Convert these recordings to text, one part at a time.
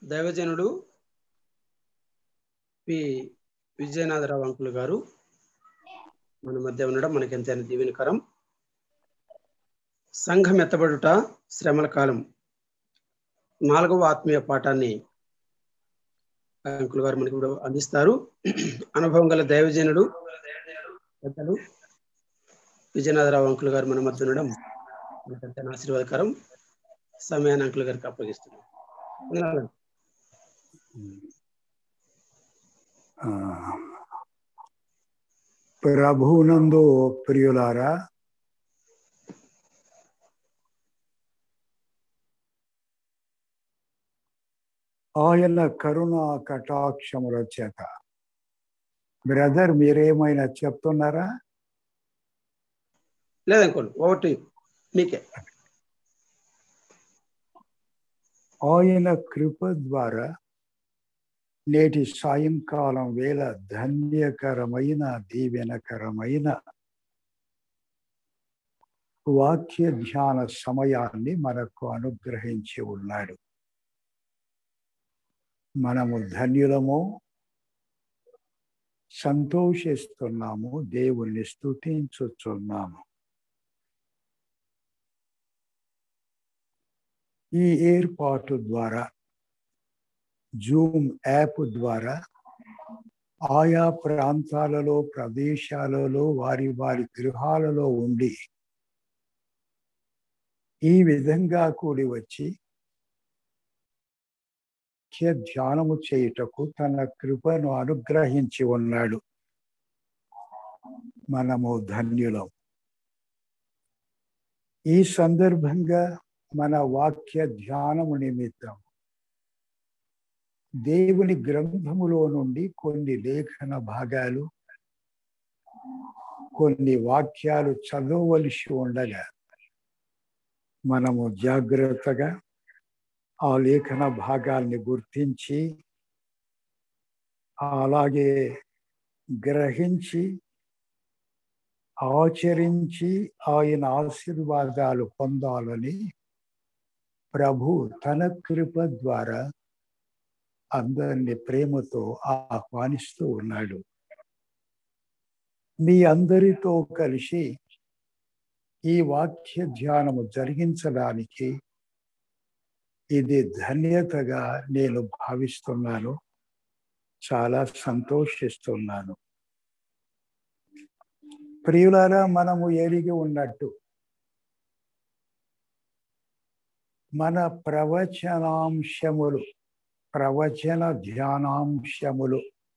దైవజనుడు P విజయనాథరావు uncle గారు మన మధ్య ఉండడం మనకి ఎంతైనా దీవెనకరం సంఘం ఎత్తబడుట శ్రమల కాలం నాలుగవ ఆత్మీయ పాఠాన్ని అంకుల్ గారు మనకి ఇప్పుడు అందిస్తారు అనుభవం గల దైవజనుడు పెద్దలు విజయనాథరావు అంకుల్ గారు మన మధ్య ఉండడం మనకి ఎంతైనా ఆశీర్వాదకరం సమయాన్ని అంకుల్ గారికి అప్పగిస్తున్నాం వందనాలు. ఆ, ప్రభువునందు ప్రియులారా ఆయన కరుణ కటాక్షముల చేత బ్రదర్ మీరేమైనా చెప్తున్నారా లేదంకుల్ ఒకటి మీకే ఆయన కృప ద్వారా నేటి సాయంకాలం వేళ ధన్యకరమైన దీవెనకరమైన వాక్య ధ్యాన సమయాన్ని మనకు అనుగ్రహించి ఉన్నాడు మనము ధన్యులము సంతోషిస్తున్నాము దేవుణ్ణి స్తుతించుచున్నాము ఈ ఏర్పాటు ద్వారా జూమ్ యాప్ ద్వారా ఆయా ప్రాంతాలలో ప్రదేశాలలో వారి వారి గృహాలలో ఉండి ఈ విధంగా కూడి వచ్చి ముఖ్య ధ్యానము చేయుటకు తన కృపను అనుగ్రహించి ఉన్నాడు మనము ధన్యులం ఈ సందర్భంగా మన వాక్య ధ్యానము నిమిత్తం దేవుని గ్రంథములో నుండి కొన్ని లేఖన భాగాలు కొన్ని వాక్యాలు చదవవలసి ఉండగా మనము జాగ్రత్తగా ఆ లేఖన భాగాల్ని గుర్తించి అలాగే గ్రహించి ఆచరించి ఆయన ఆశీర్వాదాలు పొందాలని ప్రభు తన కృప ద్వారా అందరిని ప్రేమతో ఆహ్వానిస్తూ ఉన్నాడు మీ అందరితో కలిసి ఈ వాక్య ధ్యానము జరిగించడానికి ఇది ధన్యతగా నేను భావిస్తున్నాను చాలా సంతోషిస్తున్నాను ప్రియులారా మనము ఎరిగి ఉన్నట్టు మన ప్రవచనాంశములు ప్రవచన ధ్యానాంశములు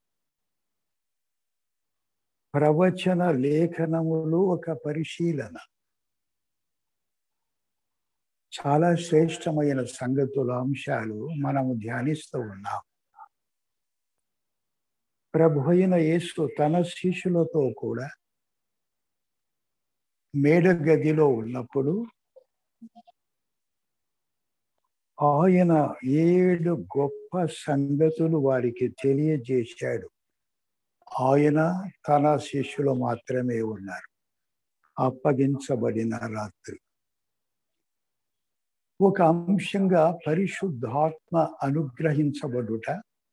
ప్రవచన లేఖనములు ఒక పరిశీలన చాలా శ్రేష్టమైన సంగతుల అంశాలు మనము ధ్యానిస్తూ ఉన్నాం ప్రభు అయిన యేసు తన శిష్యులతో కూడా మేడ గదిలో ఉన్నప్పుడు ఆయన ఏడు గొప్ప సంగతులు వారికి తెలియజేశాడు ఆయన తన శిష్యులు మాత్రమే ఉన్నారు అప్పగించబడిన రాత్రి ఒక అంశంగా పరిశుద్ధాత్మ అనుగ్రహించబడుట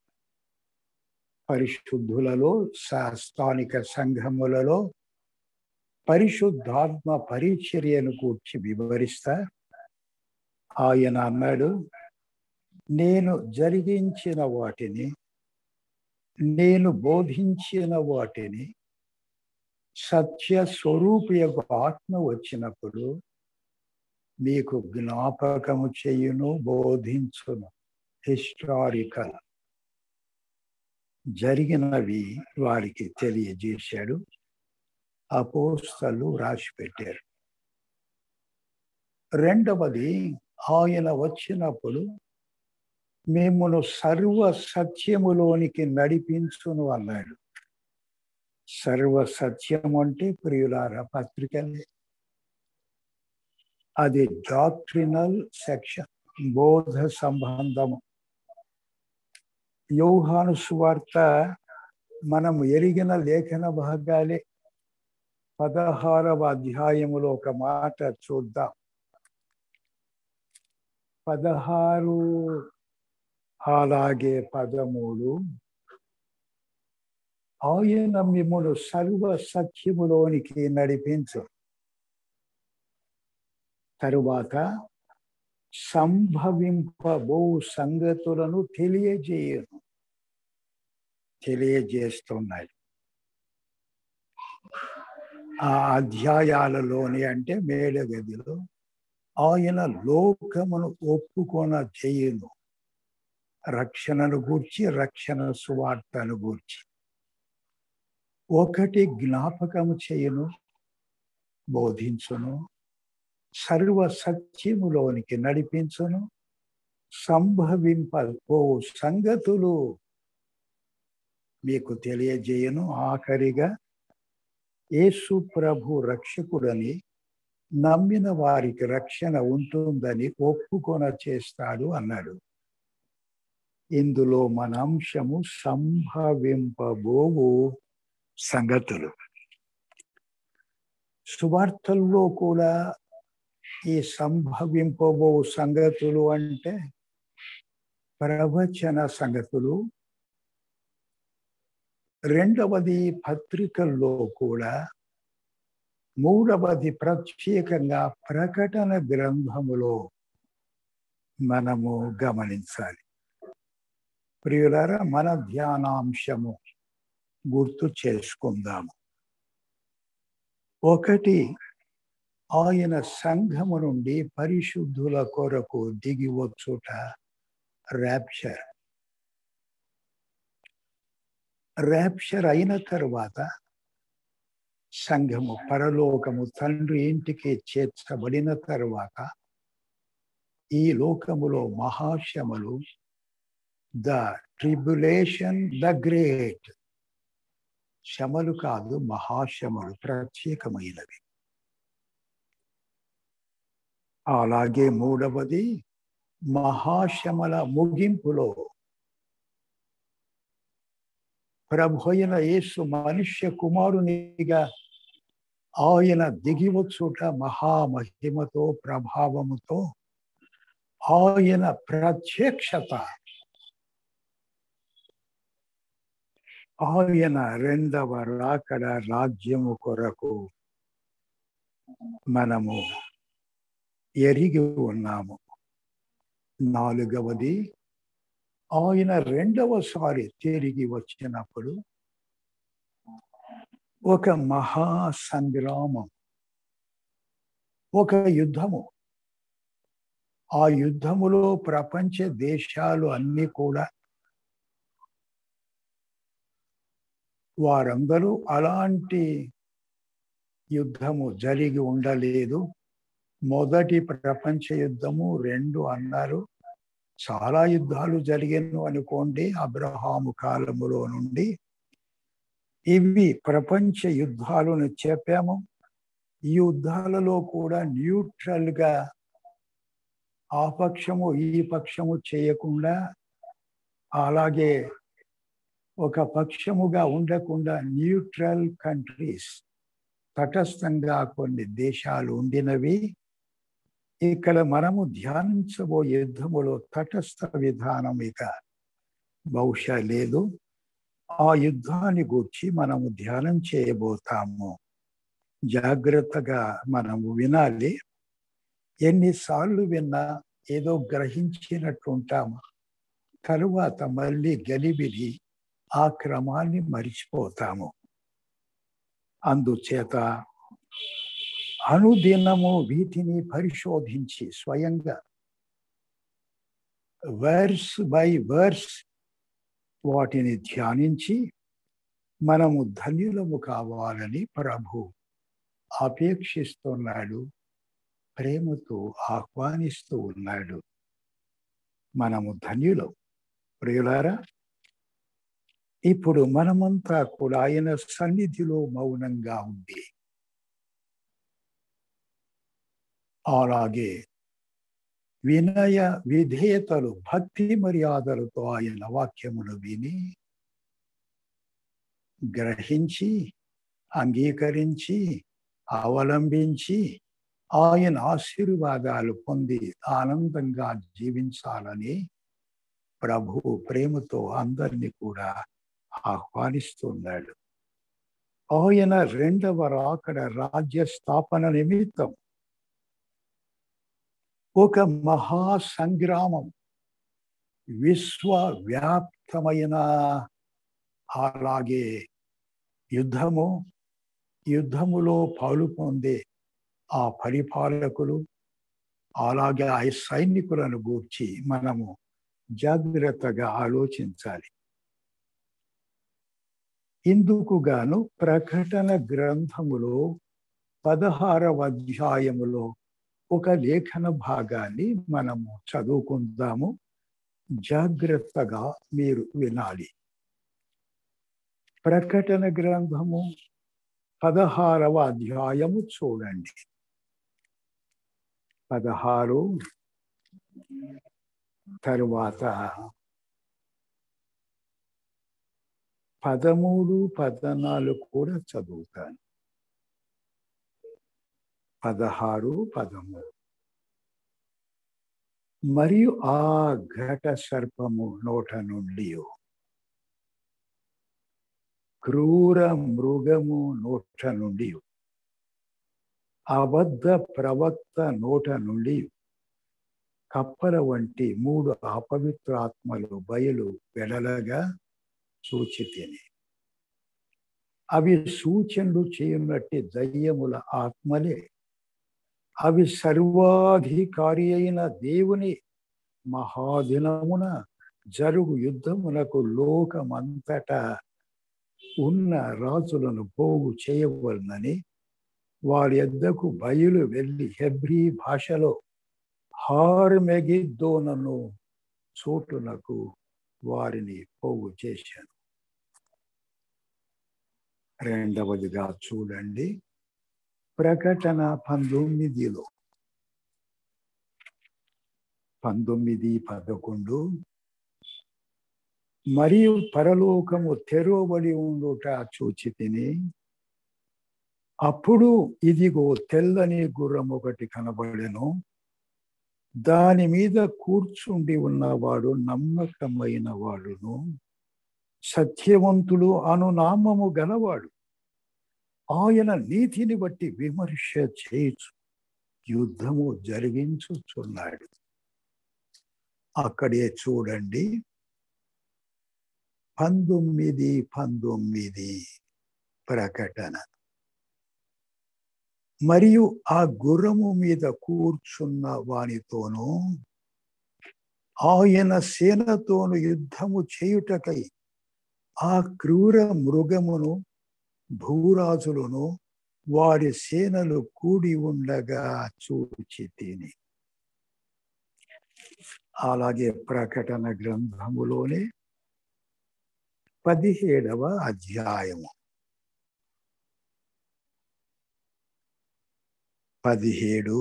పరిశుద్ధులలో స్థానిక సంఘములలో పరిశుద్ధాత్మ పరిచర్యను కూర్చి వివరిస్తా ఆయన అన్నాడు నేను జరిగించిన వాటిని నేను బోధించిన వాటిని సత్య స్వరూపి యొక్క ఆత్మ వచ్చినప్పుడు మీకు జ్ఞాపకము చేయును బోధించును హిస్టారికల్ జరిగినవి వారికి తెలియజేశాడు అపోస్తలు రాసి పెట్టారు రెండవది ఆయన వచ్చినప్పుడు మిమ్మను సర్వ సత్యములోనికి నడిపించును అన్నాడు సర్వ సత్యం అంటే ప్రియులార పత్రికలే అది డాక్ట్రినల్ సెక్షన్ బోధ సంబంధము యోహాను సువార్త మనం ఎరిగిన లేఖన భాగాలే పదహారవ అధ్యాయములో ఒక మాట చూద్దాం పదహారు అలాగే పదమూడు ఆయన మిమ్మను సర్వ సత్యములోనికి నడిపించు తరువాత సంభవింపబో సంగతులను తెలియజేయను తెలియజేస్తున్నాయి ఆ అధ్యాయాలలోని అంటే మేడగదిలో ఆయన లోకమును ఒప్పుకొన చేయును రక్షణను గూర్చి రక్షణ సువార్తను గూర్చి ఒకటి జ్ఞాపకము చేయును బోధించును సర్వ సత్యములోనికి నడిపించును సంభవింప ఓ సంగతులు మీకు తెలియజేయను ఆఖరిగా యేసు ప్రభు రక్షకుడని నమ్మిన వారికి రక్షణ ఉంటుందని ఒప్పుకొన చేస్తాడు అన్నాడు ఇందులో మన అంశము సంభవింపబోవు సంగతులు సువార్తల్లో కూడా ఈ సంభవింపబో సంగతులు అంటే ప్రవచన సంగతులు రెండవది పత్రికల్లో కూడా మూడవది ప్రత్యేకంగా ప్రకటన గ్రంథములో మనము గమనించాలి ప్రియులారా మన ధ్యానాంశము గుర్తు చేసుకుందాము ఒకటి ఆయన సంఘము నుండి పరిశుద్ధుల కొరకు దిగి వచ్చుట ర్యాప్చర్ ర్యాప్చర్ అయిన తరువాత సంఘము పరలోకము తండ్రి ఇంటికి చేర్చబడిన తరువాత ఈ లోకములో మహాశమలు ద ట్రిబులేషన్ ద గ్రేట్ శమలు కాదు మహాశమలు ప్రత్యేకమైనవి అలాగే మూడవది మహాశమల ముగింపులో ప్రభు అయిన యేసు మనుష్య కుమారునిగా ఆయన దిగివచ్చుట మహామహిమతో ప్రభావముతో ఆయన ప్రత్యక్షత ఆయన రెండవ రాకడ రాజ్యము కొరకు మనము ఎరిగి ఉన్నాము నాలుగవది ఆయన రెండవసారి తిరిగి వచ్చినప్పుడు ఒక మహా సంగ్రామం ఒక యుద్ధము ఆ యుద్ధములో ప్రపంచ దేశాలు అన్ని కూడా వారందరూ అలాంటి యుద్ధము జరిగి ఉండలేదు మొదటి ప్రపంచ యుద్ధము రెండు అన్నారు చాలా యుద్ధాలు జరిగాను అనుకోండి అబ్రహాము కాలములో నుండి ఇవి ప్రపంచ యుద్ధాలను చెప్పాము ఈ యుద్ధాలలో కూడా న్యూట్రల్ గా ఆ పక్షము ఈ పక్షము చేయకుండా అలాగే ఒక పక్షముగా ఉండకుండా న్యూట్రల్ కంట్రీస్ తటస్థంగా కొన్ని దేశాలు ఉండినవి ఇక్కడ మనము ధ్యానించబోయే యుద్ధములో తటస్థ విధానం ఇక బహుశా లేదు ఆ యుద్ధాన్ని గూర్చి మనము ధ్యానం చేయబోతాము జాగ్రత్తగా మనము వినాలి ఎన్నిసార్లు విన్నా ఏదో గ్రహించినట్టు ఉంటాము తరువాత మళ్ళీ గలిబిలి ఆ క్రమాన్ని మరిచిపోతాము అందుచేత అనుదినము వీటిని పరిశోధించి స్వయంగా వర్స్ బై వర్స్ వాటిని ధ్యానించి మనము ధన్యులము కావాలని ప్రభు అపేక్షిస్తున్నాడు ప్రేమతో ఆహ్వానిస్తూ ఉన్నాడు మనము ధన్యులం ప్రియులారా ఇప్పుడు మనమంతా కూడా ఆయన సన్నిధిలో మౌనంగా ఉంది అలాగే వినయ విధేయతలు భక్తి మర్యాదలతో ఆయన వాక్యమును విని గ్రహించి అంగీకరించి అవలంబించి ఆయన ఆశీర్వాదాలు పొంది ఆనందంగా జీవించాలని ప్రభు ప్రేమతో అందరినీ కూడా ఆహ్వానిస్తున్నాడు ఆయన రెండవ రాకడ రాజ్య స్థాపన నిమిత్తం ఒక మహా సంగ్రామం విశ్వవ్యాప్తమైన అలాగే యుద్ధము యుద్ధములో పాలు పొందే ఆ పరిపాలకులు అలాగే ఆ సైనికులను గూర్చి మనము జాగ్రత్తగా ఆలోచించాలి ఇందుకు గాను ప్రకటన గ్రంథములో పదహారవ అధ్యాయములో ఒక లేఖన భాగాన్ని మనము చదువుకుందాము జాగ్రత్తగా మీరు వినాలి ప్రకటన గ్రంథము పదహారవ అధ్యాయము చూడండి పదహారు తరువాత పదమూడు పద్నాలుగు కూడా చదువుతాను పదహారు పదమూడు మరియు ఆ ఘట సర్పము నోట నుండి క్రూర మృగము నోట నుండి అబద్ధ ప్రవక్త నోట నుండి కప్పల వంటి మూడు అపవిత్రాత్మలు బయలు వెడలగా సూచి తిని అవి సూచనలు చేయనట్టి దయ్యముల ఆత్మలే అవి సర్వాధికారి అయిన దేవుని మహాదినమున జరుగు యుద్ధమునకు లోకమంతటా ఉన్న రాజులను పోగు చేయవలనని వారి ఎద్దకు బయలు వెళ్ళి హెబ్రీ భాషలో హార్మెగిద్దోనను చోటునకు వారిని పోగు చేశాను రెండవదిగా చూడండి ప్రకటన పంతొమ్మిదిలో పంతొమ్మిది పదకొండు మరియు పరలోకము తెరవబడి ఉండుట చూచి తిని అప్పుడు ఇదిగో తెల్లని గుర్రం ఒకటి కనబడెను దాని మీద కూర్చుండి ఉన్నవాడు నమ్మకమైన వాడును సత్యవంతుడు అను నామము గలవాడు ఆయన నీతిని బట్టి విమర్శ చేయొచ్చు యుద్ధము జరిగించుచున్నాడు అక్కడే చూడండి పంతొమ్మిది పంతొమ్మిది ప్రకటన మరియు ఆ గుర్రము మీద కూర్చున్న వానితోనూ ఆయన సేనతోను యుద్ధము చేయుటకై ఆ క్రూర మృగమును భూరాజులను వారి సేనలు కూడి ఉండగా చూచి తిని అలాగే ప్రకటన గ్రంథములోనే పదిహేడవ అధ్యాయము పదిహేడు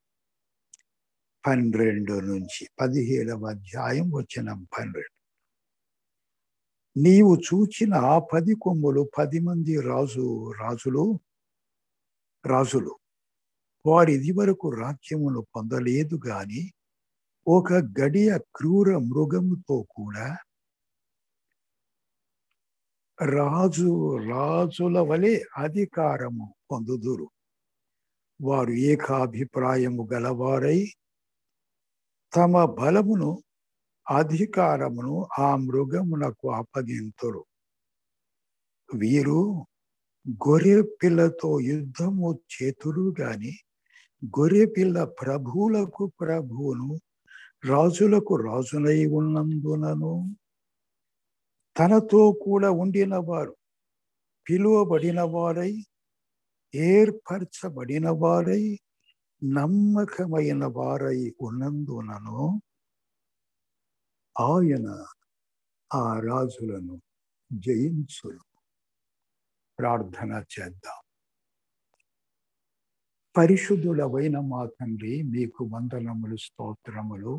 పన్నెండు నుంచి పదిహేడవ అధ్యాయం వచ్చిన పన్నెండు నీవు చూచిన ఆ పది కొమ్ములు పది మంది రాజు రాజులు రాజులు వారి ఇది వరకు రాజ్యమును పొందలేదు గాని ఒక గడియ క్రూర మృగముతో కూడా రాజు రాజుల వలె అధికారము పొందుదురు వారు ఏకాభిప్రాయము గలవారై తమ బలమును అధికారమును ఆ మృగమునకు అప్పగింతురు వీరు గొర్రె పిల్లతో యుద్ధము చేతురు గాని గొర్రె పిల్ల ప్రభువులకు ప్రభువును రాజులకు రాజునై ఉన్నందునను తనతో కూడా ఉండిన వారు పిలువబడిన వారై ఏర్పరచబడిన వారై నమ్మకమైన వారై ఉన్నందునను ఆయన ఆ రాజులను జయించును ప్రార్థన చేద్దాం పరిశుద్ధులవైన మా తండ్రి మీకు వందనములు స్తోత్రములు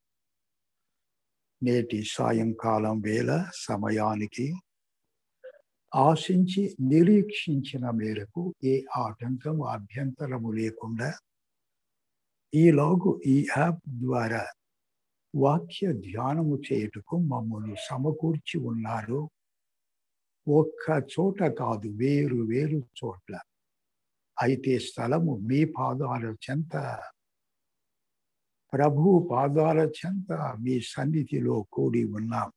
నేటి సాయంకాలం వేళ సమయానికి ఆశించి నిరీక్షించిన మేరకు ఏ ఆటంకం అభ్యంతరము లేకుండా ఈలోగు ఈ యాప్ ద్వారా వాక్య ధ్యానము చేయుటకు మమ్మల్ని సమకూర్చి ఉన్నారు ఒక్క చోట కాదు వేరు వేరు చోట్ల అయితే స్థలము మీ పాదాల చెంత ప్రభు పాదాల చెంత మీ సన్నిధిలో కూడి ఉన్నాం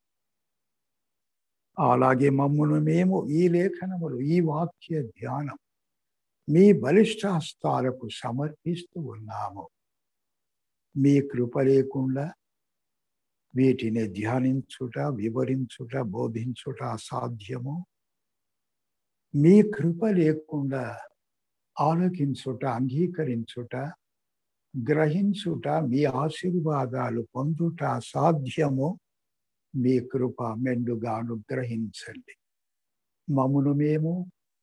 అలాగే మమ్మను మేము ఈ లేఖనములు ఈ వాక్య ధ్యానం మీ బలిష్టాస్తాలకు సమర్పిస్తూ ఉన్నాము మీ కృప లేకుండా వీటిని ధ్యానించుట వివరించుట బోధించుట అసాధ్యము మీ కృప లేకుండా ఆలోకించుట అంగీకరించుట గ్రహించుట మీ ఆశీర్వాదాలు పొందుట అసాధ్యము మీ కృప మెండుగా అనుగ్రహించండి మమ్మను మేము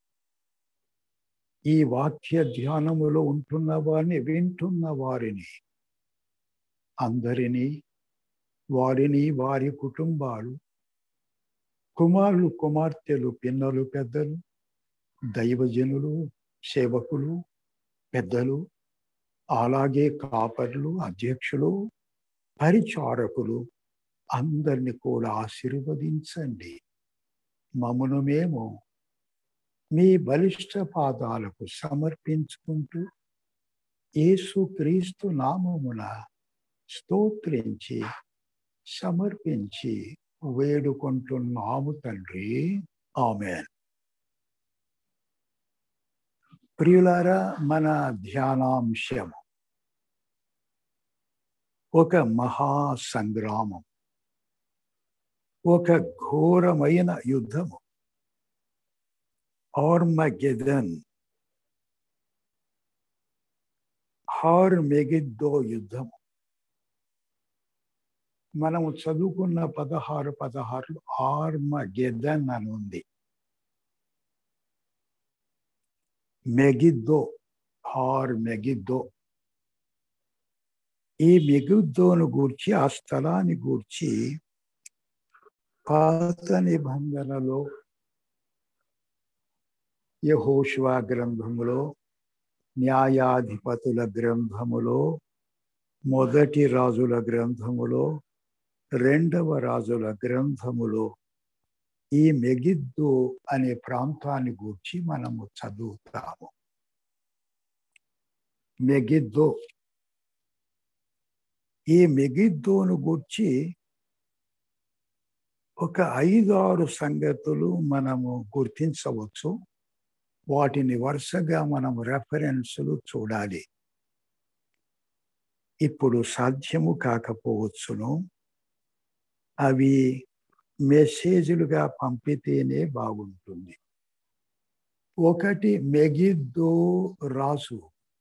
ఈ వాక్య ధ్యానములో ఉంటున్న వారిని వింటున్న వారిని అందరినీ వారిని వారి కుటుంబాలు కుమారులు కుమార్తెలు పిన్నలు పెద్దలు దైవజనులు సేవకులు పెద్దలు అలాగే కాపర్లు అధ్యక్షులు పరిచారకులు అందరిని కూడా ఆశీర్వదించండి మమ్మను మేము మీ బలిష్ట పాదాలకు సమర్పించుకుంటూ యేసు క్రీస్తు నామమున స్తోత్రించి సమర్పించి వేడుకుంటున్నాము తండ్రి ఆమెన్ ప్రియులారా మన ధ్యానాంశము ఒక మహా సంగ్రామం ఒక ఘోరమైన యుద్ధము ఆర్మగెదన్ హార్ మెగిద్దో యుద్ధము మనము చదువుకున్న పదహారు పదహారు ఆర్మగెదన్ అని ఉంది మెగిద్దో హార్ మెగిద్దో ఈ మెగిద్దోను గూర్చి ఆ స్థలాన్ని గూర్చి పాత నిబంధనలో యహోష్వా గ్రంథములో న్యాయాధిపతుల గ్రంథములో మొదటి రాజుల గ్రంథములో రెండవ రాజుల గ్రంథములో ఈ మెగిద్దు అనే ప్రాంతాన్ని గూర్చి మనము చదువుతాము మెగిద్దో ఈ మెగిద్దోను గూర్చి ఒక ఐదారు సంగతులు మనము గుర్తించవచ్చు వాటిని వరుసగా మనం రెఫరెన్సులు చూడాలి ఇప్పుడు సాధ్యము కాకపోవచ్చును అవి మెసేజ్లుగా పంపితేనే బాగుంటుంది ఒకటి మెగిద్దో రాజు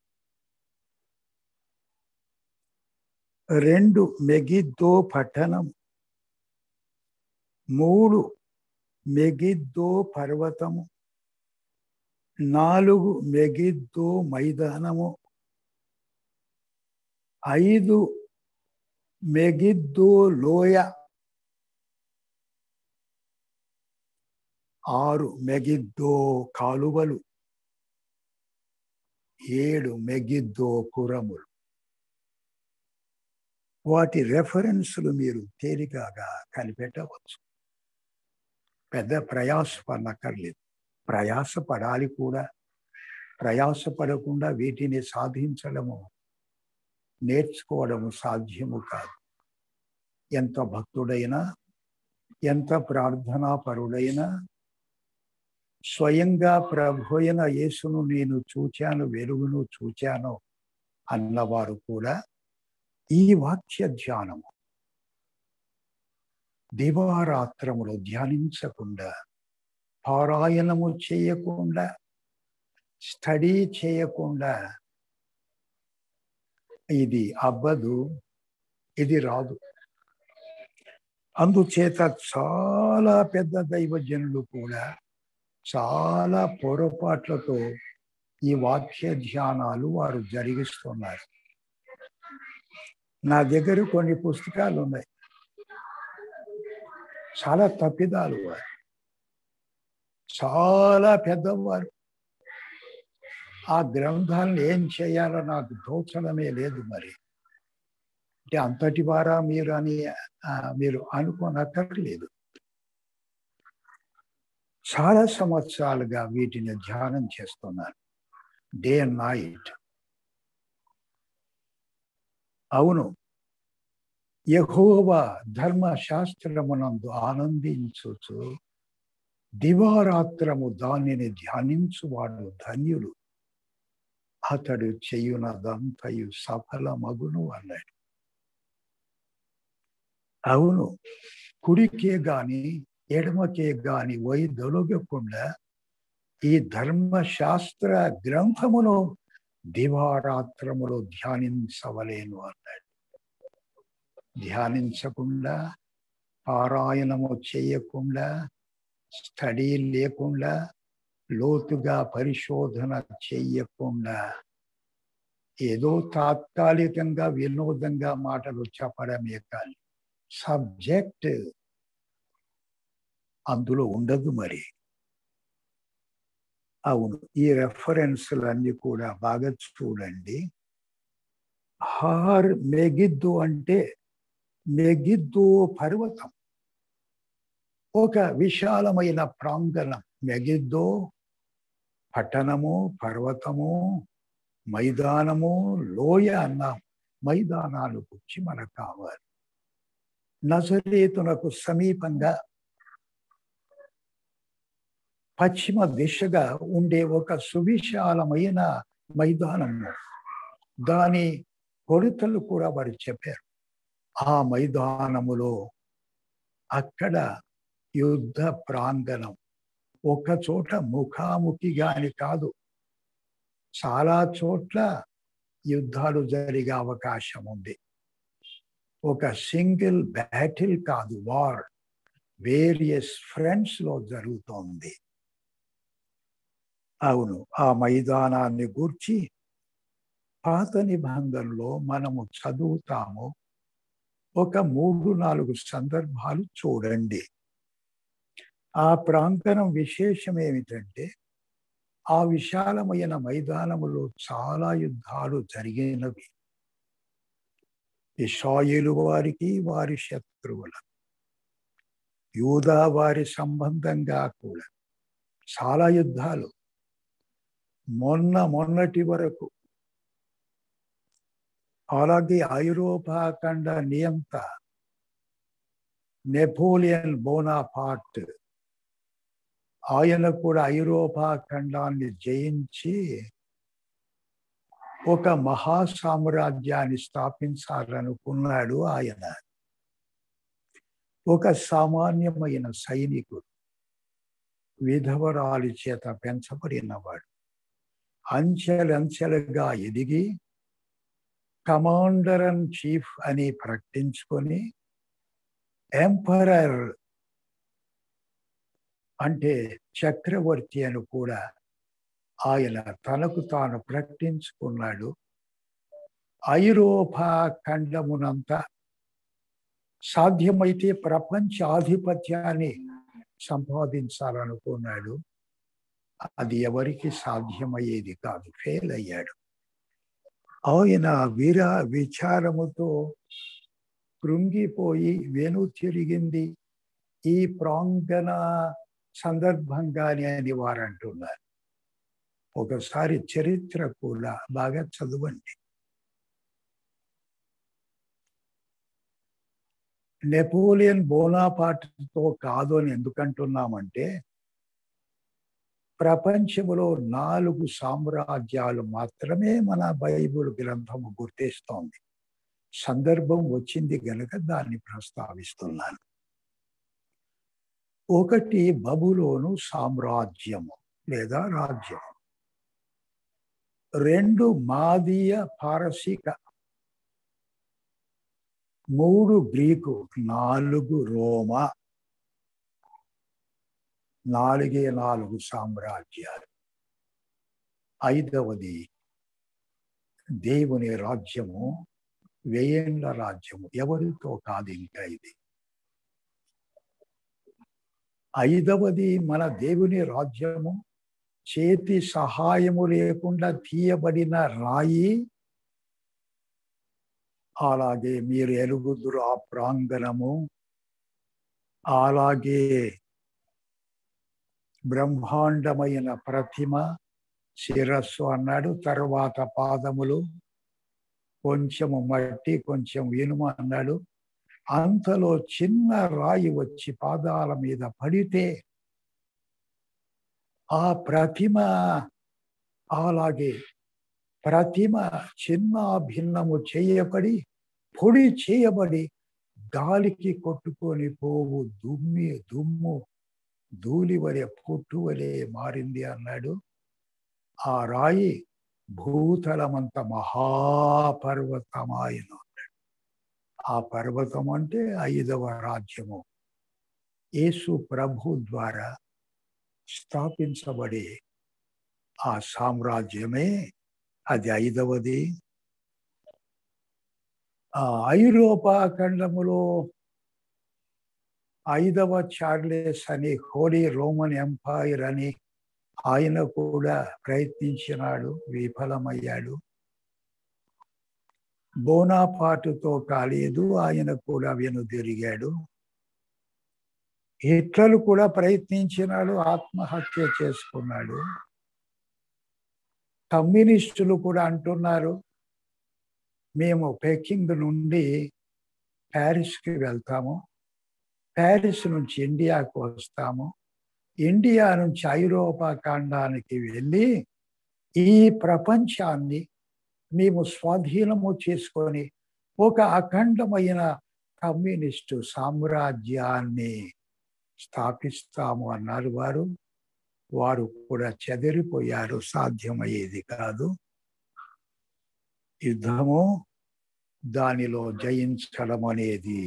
రెండు మెగిద్దో పట్టణం మూడు మెగిద్దో పర్వతము నాలుగు మెగిద్దో మైదానము ఐదు మెగిద్దో లోయ ఆరు మెగిద్దో కాలువలు ఏడు మెగిద్దో పురములు వాటి రెఫరెన్స్లు మీరు తేలికగా కనిపెట్టవచ్చు పెద్ద ప్రయాసపడనక్కర్లేదు ప్రయాసపడాలి కూడా ప్రయాసపడకుండా వీటిని సాధించడము నేర్చుకోవడము సాధ్యము కాదు ఎంత భక్తుడైనా ఎంత ప్రార్థనా పరుడైనా స్వయంగా ప్రభు అయిన యేసును నేను చూచాను వెలుగును చూచాను అన్నవారు కూడా ఈ వాక్య ధ్యానము దివారాత్రములు ధ్యానించకుండా పారాయణము చేయకుండా స్టడీ చేయకుండా ఇది అవ్వదు ఇది రాదు అందుచేత చాలా పెద్ద దైవజనులు కూడా చాలా పొరపాట్లతో ఈ వాక్య ధ్యానాలు వారు జరిగిస్తున్నారు నా దగ్గర కొన్ని పుస్తకాలు ఉన్నాయి చాలా తప్పిదాలు వారు చాలా పెద్దవారు ఆ గ్రంథాలను ఏం చేయాలో నాకు తోచడమే లేదు మరి అంటే అంతటి వారా మీరు అని ఆ, మీరు అనుకోనక్కర్లేదు చాలా సంవత్సరాలుగా వీటిని ధ్యానం చేస్తున్నాను డే అండ్ నైట్ అవును యహోవ ధర్మశాస్త్రమునందు ఆనందించుచు దివారాత్రము దానిని ధ్యానించువాడు ధన్యుడు అతడు చెయ్యునదంతయు సఫలమగును అన్నాడు అవును కుడికే గాని ఎడమకే గాని వై దొలగకుండా ఈ ధర్మశాస్త్ర గ్రంథమును దివారాత్రములో ధ్యానించవలేను అన్నాడు ధ్యానించకుండా పారాయణము చేయకుండా స్టడీ లేకుండా లోతుగా పరిశోధన చెయ్యకుండా ఏదో తాత్కాలికంగా వినోదంగా మాటలు చెప్పడమే కానీ సబ్జెక్ట్ అందులో ఉండదు మరి అవును ఈ రెఫరెన్స్లన్నీ కూడా బాగా చూడండి హార్ మెగిద్దు అంటే మెగిద్దు పర్వతం ఒక విశాలమైన ప్రాంగణం మెగిద్దో పట్టణము పర్వతము మైదానము లోయ అన్నాం మైదానాలు గురించి మనకు కావాలి నజరేతునకు సమీపంగా పశ్చిమ దిశగా ఉండే ఒక సువిశాలమైన మైదానము దాని కొడుతలు కూడా వారు చెప్పారు ఆ మైదానములో అక్కడ యుద్ధ ప్రాంగణం ఒక చోట ముఖాముఖిగాని కాదు చాలా చోట్ల యుద్ధాలు జరిగే అవకాశం ఉంది ఒక సింగిల్ బ్యాటిల్ కాదు వార్ వేరియస్ ఫ్రంట్స్ లో జరుగుతోంది అవును ఆ మైదానాన్ని గూర్చి పాత నిబంధనలో మనము చదువుతాము ఒక మూడు నాలుగు సందర్భాలు చూడండి ఆ ప్రాంగణం విశేషం ఏమిటంటే ఆ విశాలమైన మైదానములో చాలా యుద్ధాలు జరిగినవి ఇషాయిలు వారికి వారి శత్రువుల యూదా వారి సంబంధంగా కూడా చాలా యుద్ధాలు మొన్న మొన్నటి వరకు అలాగే ఐరోపా ఖండ నియంత నెపోలియన్ బోనాపార్ట్ ఆయన కూడా ఐరోపా ఖండాన్ని జయించి ఒక మహా సామ్రాజ్యాన్ని స్థాపించాలనుకున్నాడు ఆయన ఒక సామాన్యమైన సైనికుడు విధవరాలి చేత పెంచబడినవాడు అంచెలంచెలుగా ఎదిగి కమాండర్ అండ్ చీఫ్ అని ప్రకటించుకొని ఎంపరర్ అంటే చక్రవర్తి అని కూడా ఆయన తనకు తాను ప్రకటించుకున్నాడు ఐరోపా ఖండమునంతా సాధ్యమైతే ప్రపంచ ఆధిపత్యాన్ని సంపాదించాలనుకున్నాడు అది ఎవరికి సాధ్యమయ్యేది కాదు ఫెయిల్ అయ్యాడు ఆయన వీర విచారముతో కృంగిపోయి వెను తిరిగింది ఈ ప్రాంగణ సందర్భంగానే అని వారు అంటున్నారు ఒకసారి చరిత్ర కూడా బాగా చదవండి నెపోలియన్ బోనాపార్ట్తో కాదు అని ఎందుకంటున్నామంటే ప్రపంచంలో నాలుగు సామ్రాజ్యాలు మాత్రమే మన బైబుల్ గ్రంథము గుర్తిస్తోంది సందర్భం వచ్చింది గనక దాన్ని ప్రస్తావిస్తున్నాను ఒకటి బబులోను సామ్రాజ్యము లేదా రాజ్యం రెండు మాదీయ పారసీక మూడు గ్రీకు నాలుగు రోమా నాలుగే నాలుగు సామ్రాజ్యాలు ఐదవది దేవుని రాజ్యము వేయేండ్ల రాజ్యము ఎవరితో కాదు ఇంకా ఇది ఐదవది మన దేవుని రాజ్యము చేతి సహాయము లేకుండా తీయబడిన రాయి అలాగే మీరు ఎరుగుదురు ఆ ప్రాంగణము అలాగే బ్రహ్మాండమైన ప్రతిమ శిరస్సు అన్నాడు తర్వాత పాదములు కొంచెము మట్టి కొంచెం ఇనుము అన్నాడు అంతలో చిన్న రాయి వచ్చి పాదాల మీద పడితే ఆ ప్రతిమ అలాగే ప్రతిమ చిన్న భిన్నము చేయబడి పొడి చేయబడి గాలికి కొట్టుకొని పోవు దుమ్మి దుమ్ము ధూళి వలె పుట్టు వలె మారింది అన్నాడు ఆ రాయి భూతలమంత మహాపర్వతమాయను అన్నాడు ఆ పర్వతం అంటే ఐదవ రాజ్యము యేసు ప్రభు ద్వారా స్థాపించబడే ఆ సామ్రాజ్యమే అది ఐదవది ఆ ఐరోపా ఖండములో ఐదవ చార్లెస్ అని హోలీ రోమన్ ఎంపైర్ అని ఆయన కూడా ప్రయత్నించినాడు విఫలమయ్యాడు బోనాపాటుతో కాలేదు ఆయన కూడా వెనుదిరిగాడు హిట్లర్ కూడా ప్రయత్నించినాడు ఆత్మహత్య చేసుకున్నాడు కమ్యూనిస్టులు కూడా అంటున్నారు మేము పెకింగ్ నుండి ప్యారిస్కి వెళ్తాము ప్యారిస్ నుంచి ఇండియాకు వస్తాము ఇండియా నుంచి ఐరోపా ఖండానికి వెళ్ళి ఈ ప్రపంచాన్ని మేము స్వాధీనము చేసుకొని ఒక అఖండమైన కమ్యూనిస్టు సామ్రాజ్యాన్ని స్థాపిస్తాము అన్నారు వారు వారు కూడా చెదిరిపోయారు సాధ్యమయ్యేది కాదు యుద్ధము దానిలో జయించడం అనేది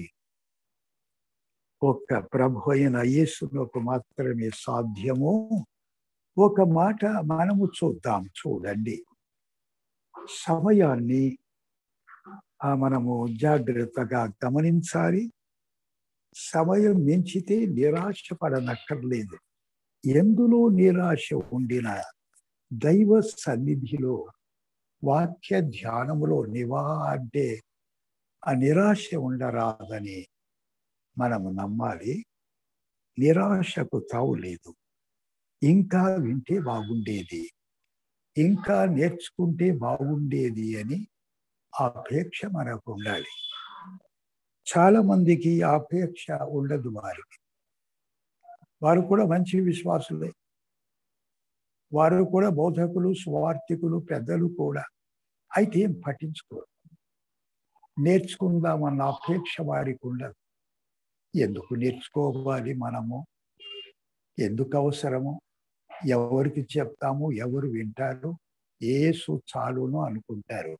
ఒక్క ప్రభు అయిన యేసునకు మాత్రమే సాధ్యము ఒక మాట మనము చూద్దాం చూడండి సమయాన్ని ఆ మనము జాగ్రత్తగా గమనించాలి సమయం మించితే నిరాశ పడనక్కర్లేదు ఎందులో నిరాశ ఉండిన దైవ సన్నిధిలో వాక్య ధ్యానములో నివా అంటే ఆ నిరాశ ఉండరాదని మనము నమ్మాలి నిరాశకు తావు లేదు ఇంకా వింటే బాగుండేది ఇంకా నేర్చుకుంటే బాగుండేది అని అపేక్ష మనకు ఉండాలి చాలా మందికి అపేక్ష ఉండదు వారికి వారు కూడా మంచి విశ్వాసులే వారు కూడా బోధకులు స్వార్థికులు పెద్దలు కూడా అయితే ఏం పట్టించుకోరు నేర్చుకుందామన్న అపేక్ష వారికి ఉండదు ఎందుకు నేర్చుకోవాలి మనము ఎందుకు అవసరము ఎవరికి చెప్తాము ఎవరు వింటారు ఏసు చాలును అనుకుంటారు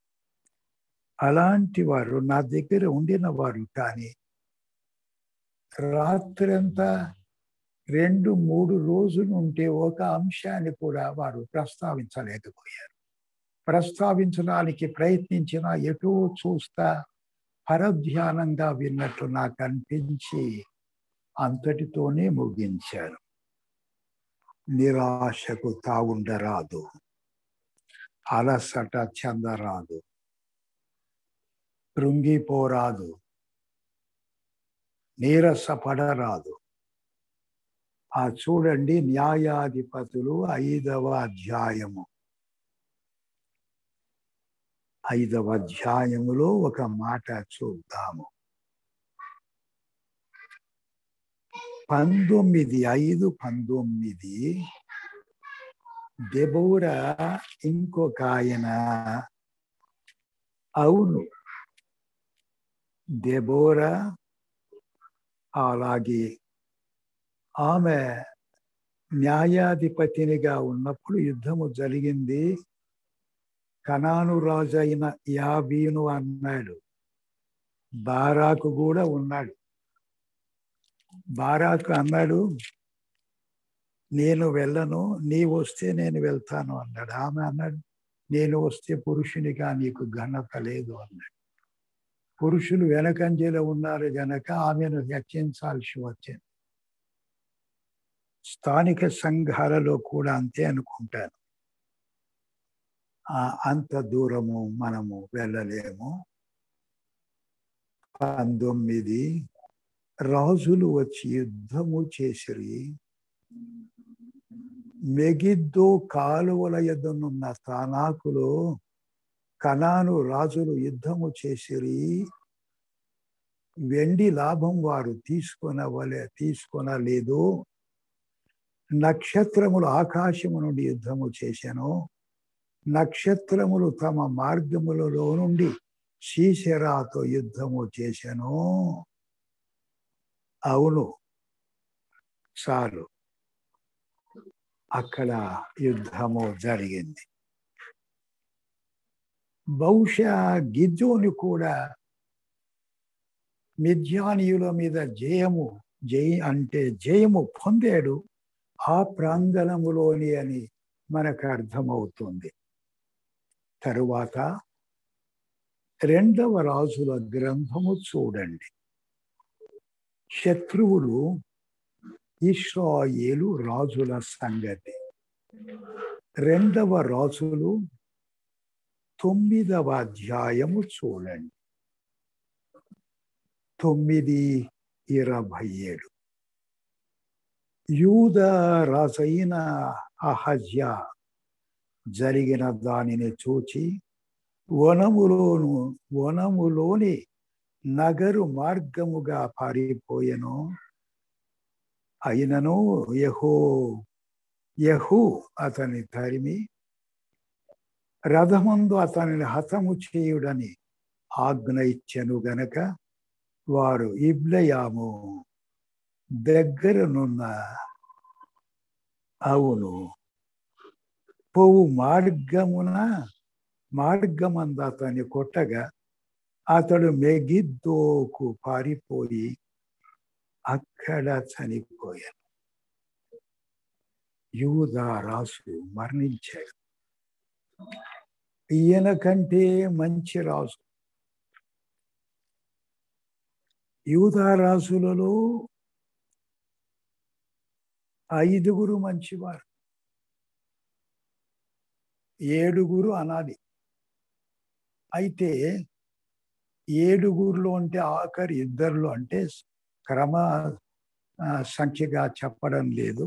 అలాంటి వారు నా దగ్గర ఉండిన వారు కానీ రాత్రంతా రెండు మూడు రోజులు ఉంటే ఒక అంశాన్ని కూడా వారు ప్రస్తావించలేకపోయారు ప్రస్తావించడానికి ప్రయత్నించిన ఎటో చూస్తా పరధ్యానంగా విన్నట్టు నాకు అనిపించి అంతటితోనే ముగించారు నిరాశకు తాగుండరాదు అలసట చెందరాదు కృంగిపోరాదు నీరసపడరాదు ఆ చూడండి న్యాయాధిపతులు ఐదవ అధ్యాయము ఐదవ అధ్యాయములో ఒక మాట చూద్దాము పంతొమ్మిది ఐదు పంతొమ్మిది దెబోర ఇంకొక ఆయన అవును దెబోర అలాగే ఆమె న్యాయాధిపతినిగా ఉన్నప్పుడు యుద్ధము జరిగింది కనాను రాజు అయిన యాబీను అన్నాడు బారాకు కూడా ఉన్నాడు బారాకు అన్నాడు నేను వెళ్ళను నీ వస్తే నేను వెళ్తాను అన్నాడు ఆమె అన్నాడు నేను వస్తే పురుషునిగా నీకు ఘనత లేదు అన్నాడు పురుషులు వెనకంజలో ఉన్నారు గనక ఆమెను హెచ్చించాల్సి వచ్చింది స్థానిక సంఘాలలో కూడా అంతే అనుకుంటాను అంత దూరము మనము వెళ్ళలేము పంతొమ్మిది రాజులు వచ్చి యుద్ధము చేసిరి మెగిద్దో కాలువల ఎద్దనున్న తానాకులో కనాను రాజులు యుద్ధము చేసిరి వెండి లాభం వారు తీసుకొనవలే తీసుకొనలేదు నక్షత్రములు ఆకాశము నుండి యుద్ధము చేశాను నక్షత్రములు తమ మార్గములలో నుండి శీశరాతో యుద్ధము చేశాను అవును చాలు అక్కడ యుద్ధము జరిగింది బహుశా గిద్దోని కూడా మిథ్యానీయుల మీద జయము జయ అంటే జయము పొందాడు ఆ ప్రాంగణములోని అని మనకు అర్థమవుతుంది తరువాత రెండవ రాజుల గ్రంథము చూడండి శత్రువులు ఇస్రాయేలు రాజుల సంగతి రెండవ రాజులు తొమ్మిదవ అధ్యాయము చూడండి తొమ్మిది ఇరవై ఏడు యూద రాజైన అహజ్య జరిగిన దానిని చూచి వనములోను వనములోని నగరు మార్గముగా పారిపోయెను అయినను యహో యహు అతని తరిమి రథమందు అతనిని హతము చేయుడని ఆజ్ఞ ఇచ్చెను గనక వారు ఇబ్లయాము దగ్గరనున్న అవును పోవు మార్గమున మార్గమంద అతన్ని కొట్టగా అతడు మెగిద్దోకు పారిపోయి అక్కడ చనిపోయాడు యూదా రాజు మరణించాడు ఈయన కంటే మంచి రాజు యూదా రాజులలో ఐదుగురు మంచివారు ఏడుగురు అనాది అయితే ఏడుగురులో అంటే ఆఖరి ఇద్దరులో అంటే క్రమ సంఖ్యగా చెప్పడం లేదు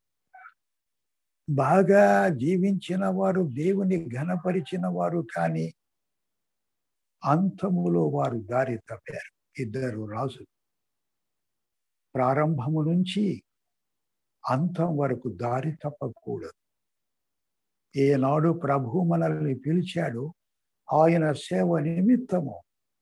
బాగా జీవించిన వారు దేవుని ఘనపరిచిన వారు కానీ అంతములో వారు దారి తప్పారు ఇద్దరు రాజులు ప్రారంభము నుంచి అంతం వరకు దారి తప్పకూడదు ఏనాడు ప్రభు మనల్ని పిలిచాడు ఆయన సేవ నిమిత్తము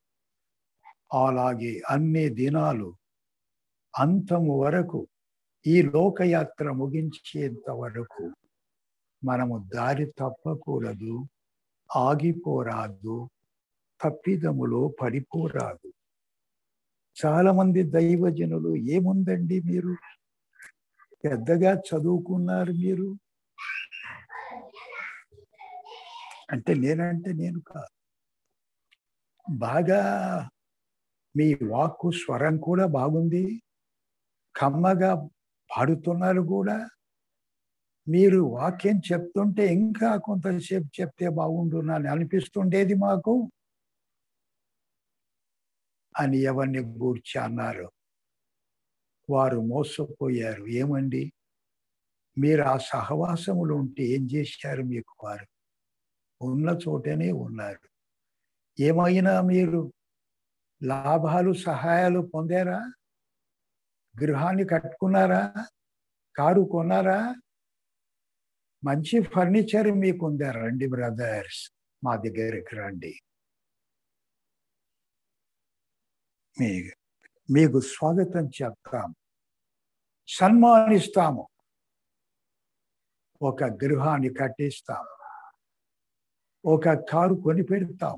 అలాగే అన్ని దినాలు అంతము వరకు ఈ లోకయాత్ర ముగించేంత వరకు మనము దారి తప్పకూడదు ఆగిపోరాదు తప్పిదములో పడిపోరాదు చాలా మంది దైవజనులు ఏముందండి మీరు పెద్దగా చదువుకున్నారు మీరు అంటే నేనంటే నేను కాదు బాగా మీ వాక్కు స్వరం కూడా బాగుంది కమ్మగా పాడుతున్నారు కూడా మీరు వాక్యం చెప్తుంటే ఇంకా కొంతసేపు చెప్తే బాగుండునని అనిపిస్తుండేది మాకు అని ఎవరిని గూర్చి అన్నారు వారు మోసపోయారు ఏమండి మీరు ఆ సహవాసములు ఉంటే ఏం చేశారు మీకు వారు ఉన్న చోటనే ఉన్నారు ఏమైనా మీరు లాభాలు సహాయాలు పొందారా గృహాన్ని కట్టుకున్నారా కారు కొన్నారా మంచి ఫర్నిచర్ మీకు ఉందా రండి బ్రదర్స్ మా దగ్గరికి రండి మీ మీకు స్వాగతం చెప్తాం సన్మానిస్తాము ఒక గృహాన్ని కట్టిస్తాం ఒక కారు కొని పెడతాం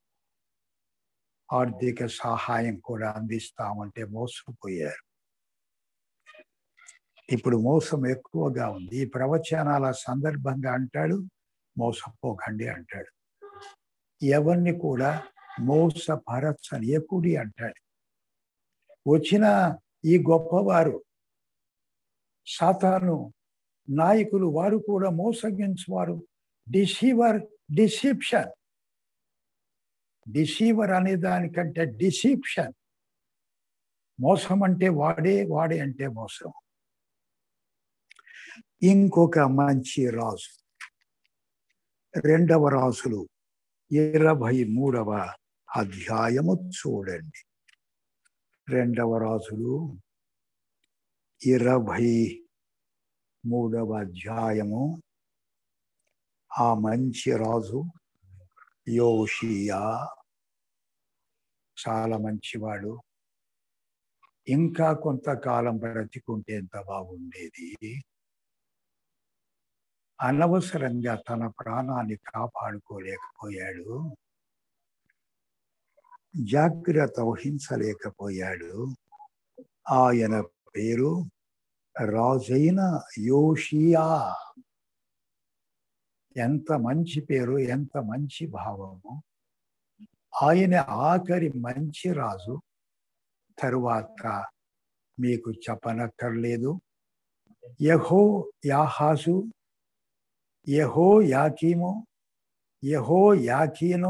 ఆర్థిక సహాయం కూడా అందిస్తామంటే మోసపోయారు ఇప్పుడు మోసం ఎక్కువగా ఉంది ఈ ప్రవచనాల సందర్భంగా అంటాడు మోసపోకండి అంటాడు ఎవరిని కూడా మోసపరచని ఎప్పుడి అంటాడు వచ్చిన ఈ గొప్పవారు సాతాను నాయకులు వారు కూడా మోసగించువారు డిసీవర్ డిసిప్షన్ డిసీవర్ అనే దానికంటే డిసిప్షన్ మోసం అంటే వాడే వాడే అంటే మోసం ఇంకొక మంచి రాజు రెండవ రాజులు ఇరవై మూడవ అధ్యాయము చూడండి రెండవ రాజులు ఇరవై మూడవ అధ్యాయము ఆ మంచి రాజు యోషియా చాలా మంచివాడు ఇంకా కొంతకాలం బ్రతికుంటే ఎంత బాగుండేది అనవసరంగా తన ప్రాణాన్ని కాపాడుకోలేకపోయాడు జాగ్రత్త వహించలేకపోయాడు ఆయన పేరు రాజైన యోషియా ఎంత మంచి పేరు ఎంత మంచి భావము ఆయన ఆఖరి మంచి రాజు తరువాత మీకు చెప్పనక్కర్లేదు యహో యాహాసు యహో యాకీము యహో యాకీను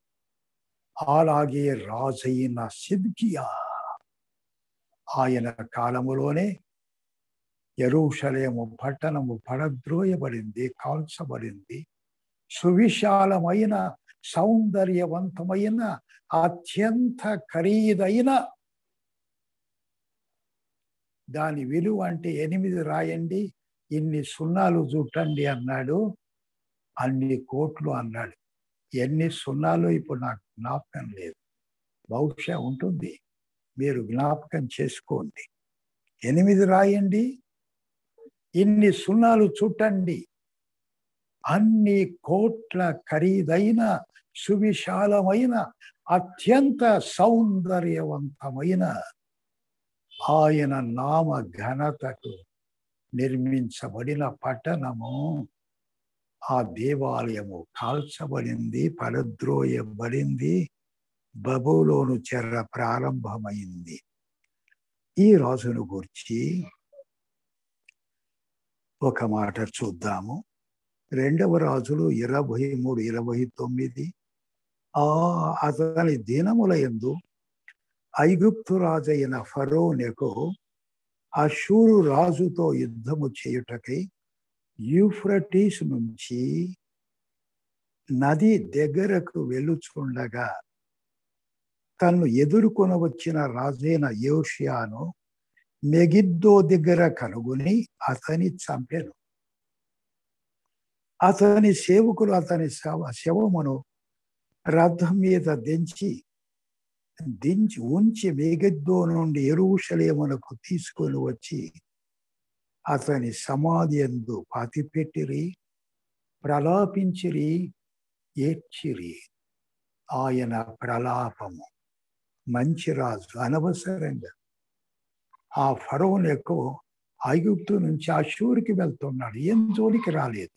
అలాగే రాజైన సిద్కియా ఆయన కాలములోనే ఎరుషలేము పట్టణము పడద్రోయబడింది కాల్చబడింది సువిశాలమైన సౌందర్యవంతమైన అత్యంత ఖరీదైన దాని విలువ అంటే ఎనిమిది రాయండి ఇన్ని సున్నాలు చుట్టండి అన్నాడు అన్ని కోట్లు అన్నాడు ఎన్ని సున్నాలు ఇప్పుడు నాకు జ్ఞాపకం లేదు బహుశా ఉంటుంది మీరు జ్ఞాపకం చేసుకోండి ఎనిమిది రాయండి ఇన్ని సున్నాలు చుట్టండి అన్ని కోట్ల ఖరీదైన సువిశాలమైన అత్యంత సౌందర్యవంతమైన ఆయన నామ ఘనతకు నిర్మించబడిన పట్టణము ఆ దేవాలయము కాల్చబడింది పరద్రోయబడింది బబులోను చెర్ర ప్రారంభమైంది ఈ రాజును గురించి ఒక మాట చూద్దాము రెండవ రాజులు ఇరవై మూడు ఇరవై తొమ్మిది ఆ అతని దినముల ఎందు ఐగుప్తు రాజైన ఫరోనెకు అశూరు రాజుతో యుద్ధము చేయుటకై యూఫ్రటీస్ నుంచి నది దగ్గరకు వెళ్ళుచుండగా తన్ను ఎదుర్కొని వచ్చిన రాజైన యోషియాను మెగిద్దో దగ్గర కనుగొని అతని చంపెను అతని సేవకులు అతని శవ శవమును రథం మీద దించి దించి ఉంచి మెగిద్దో నుండి ఎరువుషలేమునకు తీసుకొని వచ్చి అతని సమాధి ఎందు పాతిపెట్టిరి ప్రలాపించిరి ఏడ్చిరి ఆయన ప్రలాపము మంచి రాజు అనవసరంగా ఆ ఫరోన్ ఎక్కువ ఐగుప్తు నుంచి అశూరికి వెళ్తున్నాడు ఏం జోలికి రాలేదు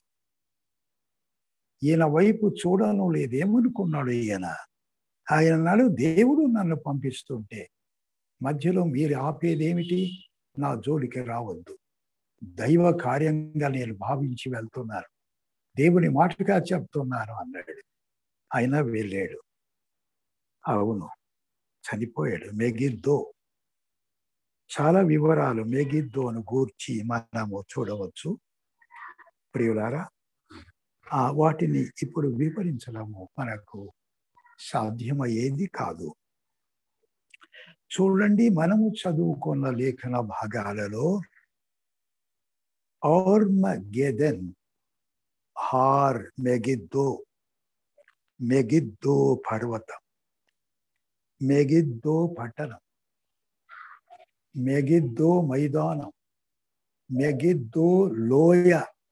ఈయన వైపు చూడడం లేదు ఏమనుకున్నాడు ఈయన ఆయన నాడు దేవుడు నన్ను పంపిస్తుంటే మధ్యలో మీరు ఆపేదేమిటి నా జోలికి రావద్దు దైవ కార్యంగా నేను భావించి వెళ్తున్నాను దేవుని మాటగా చెప్తున్నాను అన్నాడు ఆయన వెళ్ళాడు అవును చనిపోయాడు మెగిద్దో చాలా వివరాలు మెగిద్దోను గూర్చి మనము చూడవచ్చు ప్రియులారా ఆ వాటిని ఇప్పుడు వివరించడము మనకు సాధ్యమయ్యేది కాదు చూడండి మనము చదువుకున్న లేఖన భాగాలలో Armageddon Har Megiddo Megiddo పర్వతం మెగిద్దో పట్టణం మెగిద్దో మైదానం మెగిద్దో లోయ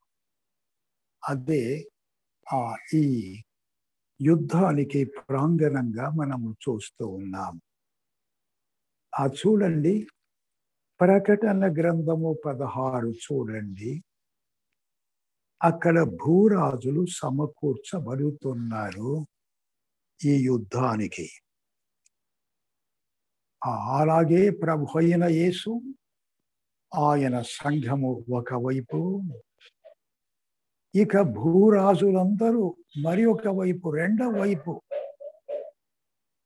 అదే ఆ ఈ యుద్ధానికి ప్రాంగణంగా మనము చూస్తూ ఉన్నాం ఆ చూడండి ప్రకటన గ్రంథము పదహారు చూడండి అక్కడ భూరాజులు సమకూర్చబడుతున్నారు ఈ యుద్ధానికి అలాగే ప్రభు అయిన యేసు ఆయన సంఘము ఒకవైపు ఇక భూరాజులందరూ మరి ఒక వైపు రెండవ వైపు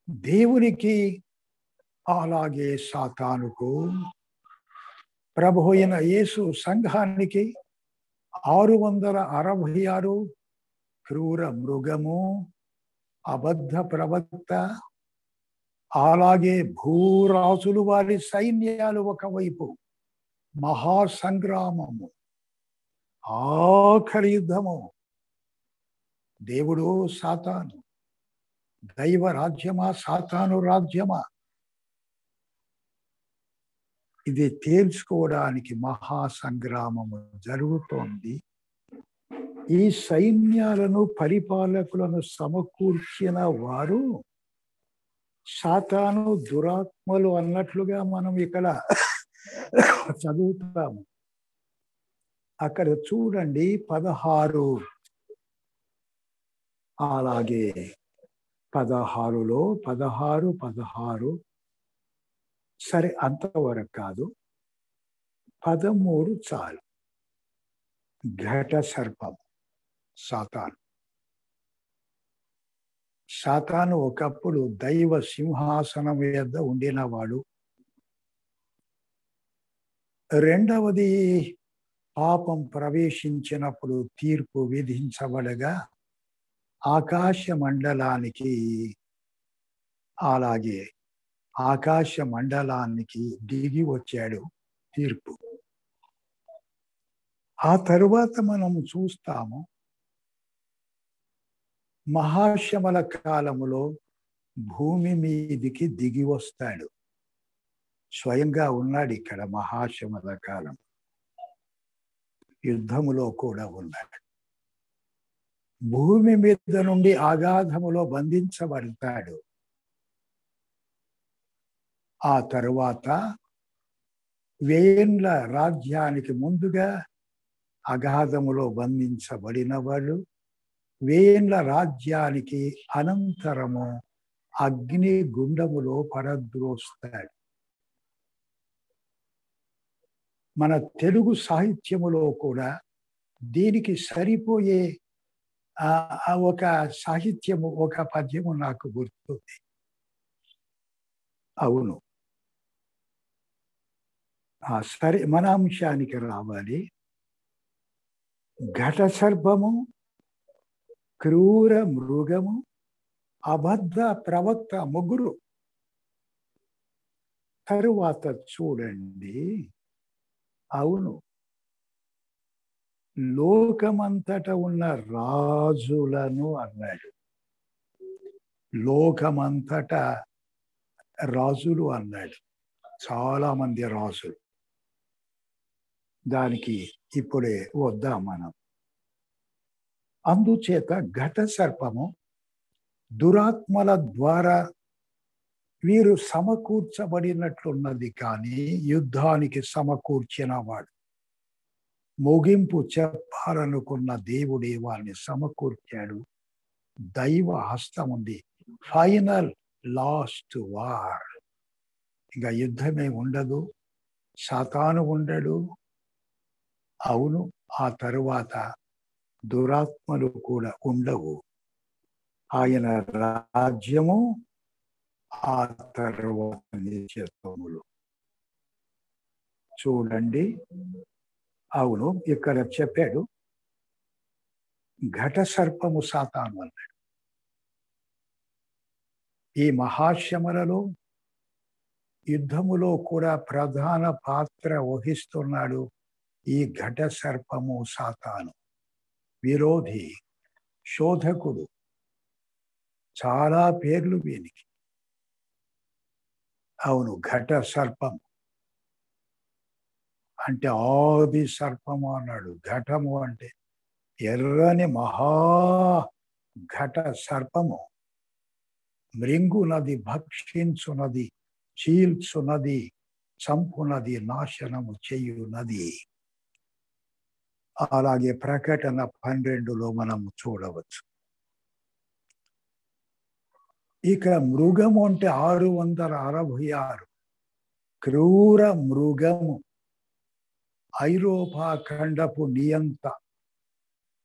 దేవునికి అలాగే సాతానుకు ప్రభు అయిన యేసు సంఘానికి ఆరు వందల అరవై ఆరు క్రూర మృగము అబద్ధ ప్రవక్త అలాగే భూరాజులు వారి సైన్యాలు ఒకవైపు మహాసంగ్రామము ఆఖరి యుద్ధము దేవుడు సాతాను దైవ రాజ్యమా సాతాను రాజ్యమా ఇది తేల్చుకోవడానికి మహాసంగ్రామము జరుగుతోంది ఈ సైన్యాలను పరిపాలకులను సమకూర్చిన వారు సాతాను దురాత్మలు అన్నట్లుగా మనం ఇక్కడ చదువుతాము అక్కడ చూడండి పదహారు అలాగే పదహారులో పదహారు పదహారు సరే అంతవరకు కాదు పదమూడు చాలు ఘట సర్పం సాతాను సాతాను ఒకప్పుడు దైవ సింహాసనం మీద ఉండినవాడు రెండవది పాపం ప్రవేశించినప్పుడు తీర్పు విధించబడగా ఆకాశ మండలానికి అలాగే ఆకాశ మండలానికి దిగి వచ్చాడు తీర్పు ఆ తరువాత మనం చూస్తాము మహాశమల కాలములో భూమి మీదికి దిగి వస్తాడు స్వయంగా ఉన్నాడు ఇక్కడ మహాశమల కాలం యుద్ధములో కూడా ఉన్నాడు భూమి మీద నుండి అగాధములో బంధించబడతాడు ఆ తరువాత వేండ్ల రాజ్యానికి ముందుగా అగాధములో బంధించబడిన వాళ్ళు వేండ్ల రాజ్యానికి అనంతరము అగ్ని గుండములో పరద్రోస్తాడు మన తెలుగు సాహిత్యములో కూడా దీనికి సరిపోయే ఒక సాహిత్యము ఒక పద్యము నాకు గుర్తుంది అవును సరే మన అంశానికి రావాలి ఘట సర్పము క్రూర మృగము అబద్ధ ప్రవక్త ముగ్గురు తరువాత చూడండి అవును లోకమంతట ఉన్న రాజులను అన్నాడు లోకమంతట రాజులు అన్నాడు చాలా మంది రాజులు దానికి ఇప్పుడే వద్దాం మనం అందుచేత ఘట సర్పము దురాత్మల ద్వారా వీరు సమకూర్చబడినట్లున్నది కానీ యుద్ధానికి సమకూర్చిన వాడు ముగింపు చెప్పాలనుకున్న దేవుడే వారిని సమకూర్చాడు దైవ హస్తం ఉంది ఫైనల్ లాస్ట్ వార్ ఇంకా యుద్ధమే ఉండదు సాతాను ఉండడు అవును ఆ తరువాత దురాత్మలు కూడా ఉండవు ఆయన రాజ్యము ఆ తరువాత నిత్యత్వములు చూడండి అవును ఇక్కడ చెప్పాడు ఘట సర్పము సాతాను అన్నాడు ఈ మహాశమలలో యుద్ధములో కూడా ప్రధాన పాత్ర వహిస్తున్నాడు ఈ ఘట సర్పము సాతాను విరోధి శోధకుడు చాలా పేర్లు వీనికి అవును ఘట సర్పం అంటే ఆది సర్పము అన్నాడు ఘటము అంటే ఎర్రని మహా ఘట సర్పము మృంగునది భక్షించునది చీల్చునది చంపునది నాశనము చేయునది అలాగే ప్రకటన పన్నెండులో మనం చూడవచ్చు ఇక మృగము అంటే ఆరు వందల అరవై ఆరు క్రూర మృగము ఐరోపా ఖండపు నియంత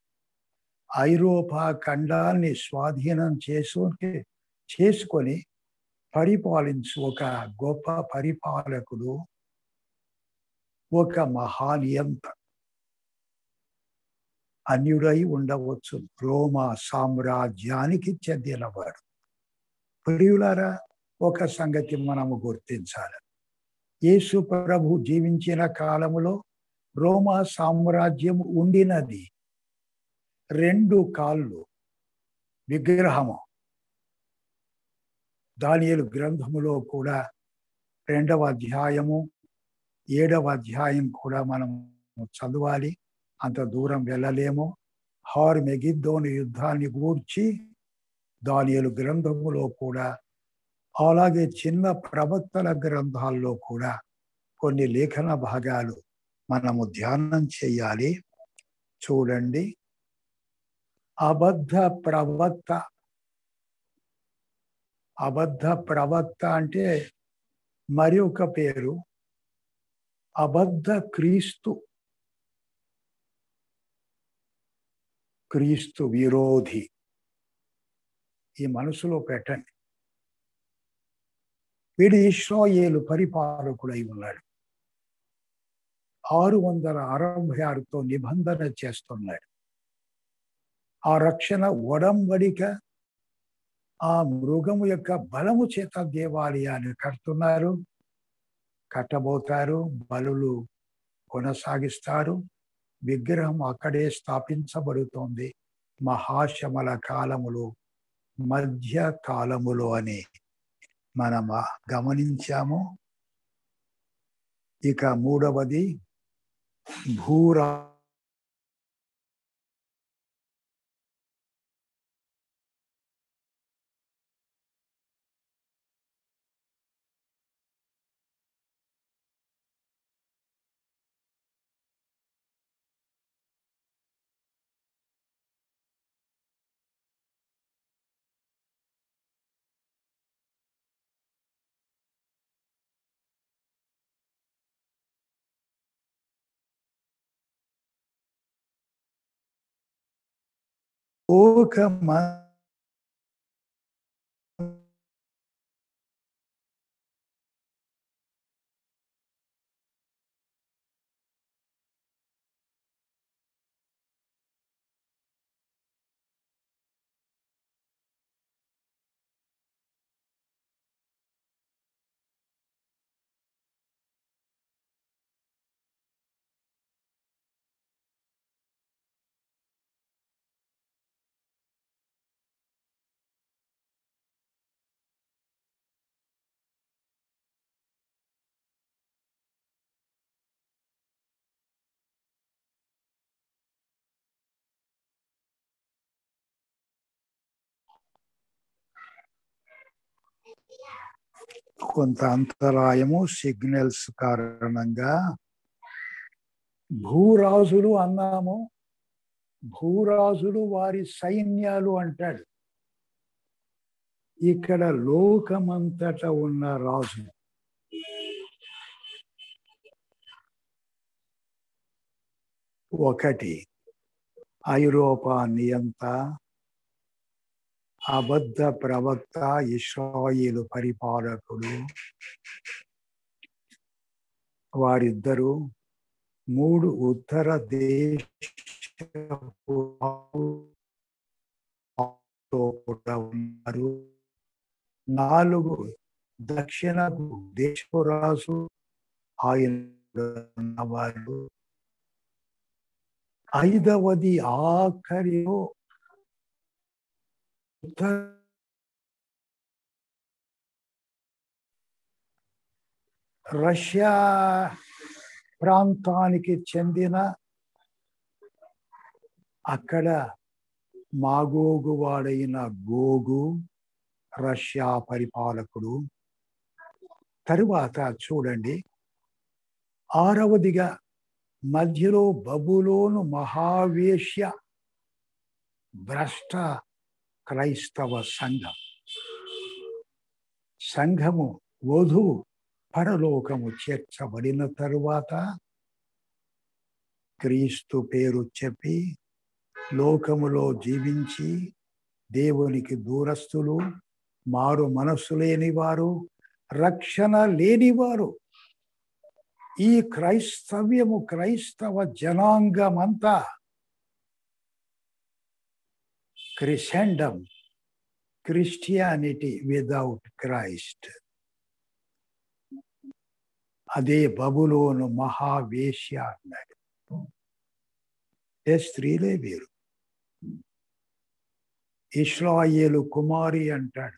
ఐరోపా ఖండాన్ని స్వాధీనం చేసుకుంటే చేసుకొని పరిపాలించు ఒక గొప్ప పరిపాలకుడు ఒక మహానియంత అన్యుడై ఉండవచ్చు రోమా సామ్రాజ్యానికి చెందినవాడు ప్రియులారా ఒక సంగతి మనము గుర్తించాలి యేసు ప్రభు జీవించిన కాలములో రోమా సామ్రాజ్యం ఉండినది రెండు కాళ్ళు విగ్రహము దానియలు గ్రంథములో కూడా రెండవ అధ్యాయము ఏడవ అధ్యాయం కూడా మనం చదవాలి అంత దూరం వెళ్ళలేము హార్ మెగిద్దోని యుద్ధాన్ని గూర్చి దానియలు గ్రంథములో కూడా అలాగే చిన్న ప్రవక్తల గ్రంథాల్లో కూడా కొన్ని లేఖన భాగాలు మనము ధ్యానం చేయాలి చూడండి అబద్ధ ప్రవక్త అబద్ధ ప్రవక్త అంటే మరి ఒక పేరు అబద్ధ క్రీస్తు క్రీస్తు విరోధి ఈ మనసులో పెట్టండి వీడు ఇస్రాయేలు పరిపాలకుడై ఉన్నాడు ఆరు వందల అరవై ఆరుతో నిబంధన చేస్తున్నాడు ఆ రక్షణ ఒడంబడిక ఆ మృగము యొక్క బలము చేత దేవాలయాన్ని కడుతున్నారు కట్టబోతారు బలులు కొనసాగిస్తారు విగ్రహం అక్కడే స్థాపించబడుతోంది మహాశమల కాలములు మధ్య కాలములు అని మనం గమనించాము ఇక మూడవది భూరా ఒక కొంత అంతరాయము సిగ్నల్స్ కారణంగా భూరాజులు అన్నాము భూరాజులు వారి సైన్యాలు అంటాడు ఇక్కడ లోకమంతట ఉన్న రాజు ఒకటి ఐరోపా నియంత అబద్ధ ప్రవక్త ఇస్రాయిలు పరిపాలకుడు వారిద్దరూ మూడు ఉత్తర దేశ కూడా ఉన్నారు నాలుగు దక్షిణకు దేశరాజు ఆయన ఉన్నవారు ఐదవది ఆఖరిలో ఉత్తర రష్యా ప్రాంతానికి చెందిన అక్కడ మాగోగు వాడైన గోగు రష్యా పరిపాలకుడు తరువాత చూడండి ఆరవదిగా మధ్యలో బబులోను మహావేశ్య భ్రష్ట క్రైస్తవ సంఘం సంఘము వధువు పరలోకము చేర్చబడిన తరువాత క్రీస్తు పేరు చెప్పి లోకములో జీవించి దేవునికి దూరస్తులు మారు మనస్సు లేనివారు రక్షణ లేనివారు ఈ క్రైస్తవ్యము క్రైస్తవ జనాంగమంతా క్రిసెండం క్రిస్టియానిటీ విదౌట్ క్రైస్ట్ అదే బబులోను మహావేశ్య అన్నాడు ఏ స్త్రీలే వీరు ఇస్రాయేలు కుమారి అంటాడు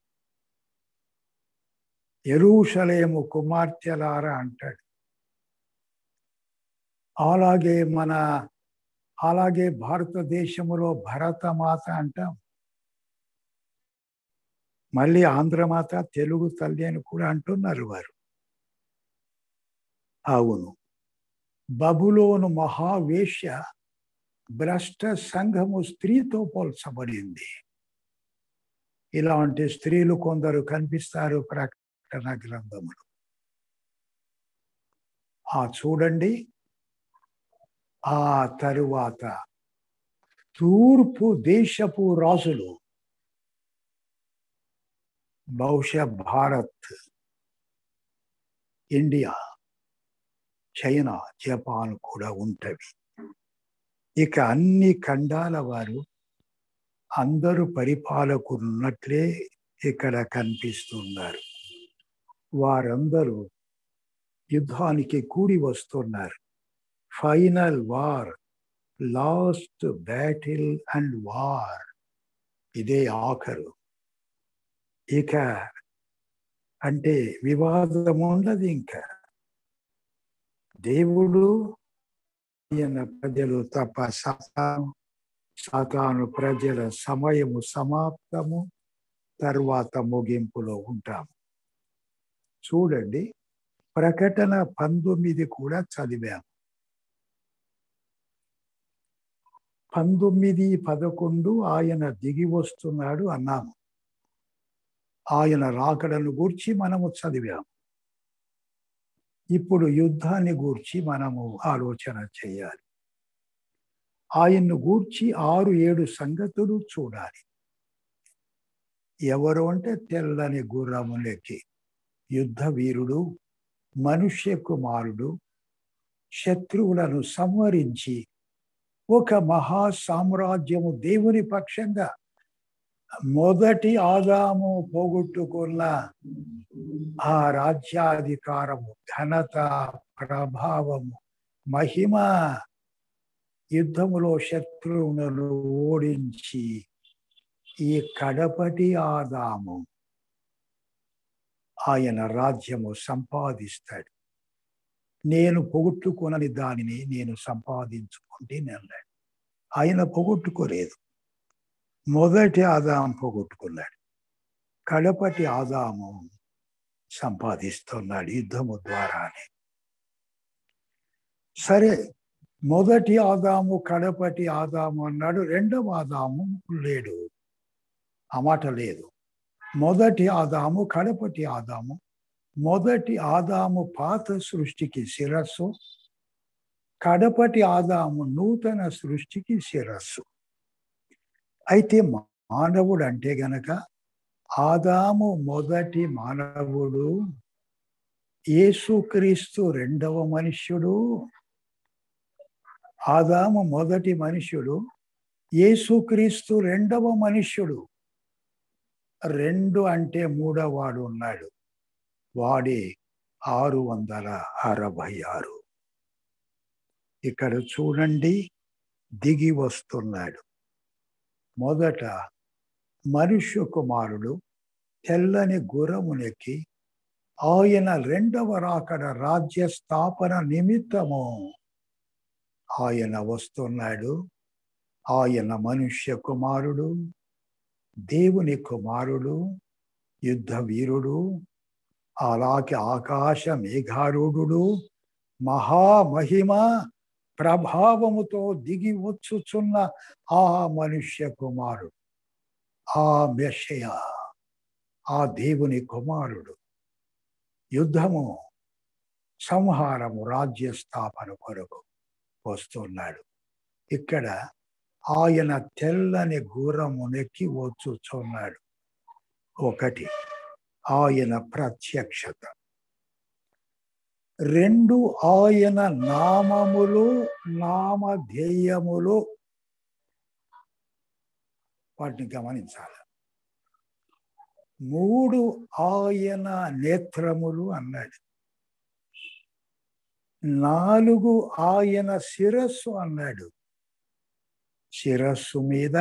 ఎరూషలేము కుమార్తెలారా అంటాడు అలాగే మన అలాగే భారతదేశంలో భరతమాత అంటాం మళ్ళీ ఆంధ్రమాత తెలుగు తల్లి అని కూడా అంటున్నారు వారు అవును బబులోను మహావేశ్య భ్రష్ట సంఘము స్త్రీతో పోల్చబడింది ఇలాంటి స్త్రీలు కొందరు కనిపిస్తారు ప్రకటన గ్రంథములు ఆ చూడండి ఆ తరువాత తూర్పు దేశపు రాజులు బహుశా భారత్ ఇండియా చైనా జపాన్ కూడా ఉంటవి ఇక అన్ని ఖండాల వారు అందరూ పరిపాలకున్నట్లే ఇక్కడ కనిపిస్తున్నారు వారందరూ యుద్ధానికి కూడి వస్తున్నారు final war last battle and war ఇదే ఆఖరు ఇక అంటే వివాదం ఉండదు ఇంకా దేవుడు ఈయన ప్రజలు తప్ప సాతాను సాతాను ప్రజల సమయము సమాప్తము తర్వాత ముగింపులో ఉంటాము చూడండి ప్రకటన పంతొమ్మిది కూడా చదివాము పంతొమ్మిది పదకొండు ఆయన దిగి వస్తున్నాడు అన్నాము ఆయన రాకడను గూర్చి మనము చదివాము ఇప్పుడు యుద్ధాన్ని గూర్చి మనము ఆలోచన చేయాలి ఆయన్ను గూర్చి ఆరు ఏడు సంగతులు చూడాలి ఎవరు అంటే తెల్లని గుర్రములెక్కి యుద్ధ వీరుడు మనుష్య కుమారుడు శత్రువులను సంవరించి ఒక మహా సామ్రాజ్యము దేవుని పక్షంగా మొదటి ఆదాము పోగొట్టుకున్న ఆ రాజ్యాధికారము ఘనత ప్రభావము మహిమ యుద్ధములో శత్రువులను ఓడించి ఈ కడపటి ఆదాము ఆయన రాజ్యము సంపాదిస్తాడు నేను పొగొట్టుకునని దానిని నేను సంపాదించుకుంటే అన్నాడు ఆయన పొగొట్టుకోలేదు మొదటి ఆదాం పోగొట్టుకున్నాడు కడపటి ఆదాము సంపాదిస్తున్నాడు యుద్ధము ద్వారానే సరే మొదటి ఆదాము కడపటి ఆదాము అన్నాడు రెండవ ఆదాము లేడు ఆ మాట లేదు మొదటి ఆదాము కడపటి ఆదాము మొదటి ఆదాము పాత సృష్టికి శిరస్సు కడపటి ఆదాము నూతన సృష్టికి శిరస్సు అయితే మానవుడు అంటే గనక ఆదాము మొదటి మానవుడు యేసుక్రీస్తు రెండవ మనుష్యుడు ఆదాము మొదటి మనుష్యుడు యేసుక్రీస్తు రెండవ మనుష్యుడు రెండు అంటే మూడవాడు ఉన్నాడు వాడే ఆరు వందల అరవై ఆరు ఇక్కడ చూడండి దిగి వస్తున్నాడు మొదట మనుష్య కుమారుడు తెల్లని గుర్రమునెక్కి ఆయన రెండవ రాకడ రాజ్య స్థాపన నిమిత్తము ఆయన వస్తున్నాడు ఆయన మనుష్య కుమారుడు దేవుని కుమారుడు యుద్ధ వీరుడు అలాగే ఆకాశ మేఘారూఢుడు మహామహిమ ప్రభావముతో దిగి వచ్చుచున్న ఆ మనుష్య కుమారుడు ఆ మెషయ ఆ దేవుని కుమారుడు యుద్ధము సంహారము రాజ్య స్థాపన కొరకు వస్తున్నాడు ఇక్కడ ఆయన తెల్లని గుర్రము నెక్కి వచ్చుచున్నాడు ఒకటి ఆయన ప్రత్యక్షత రెండు ఆయన నామములు నామధేయములు వాటిని గమనించాలి మూడు ఆయన నేత్రములు అన్నాడు నాలుగు ఆయన శిరస్సు అన్నాడు శిరస్సు మీద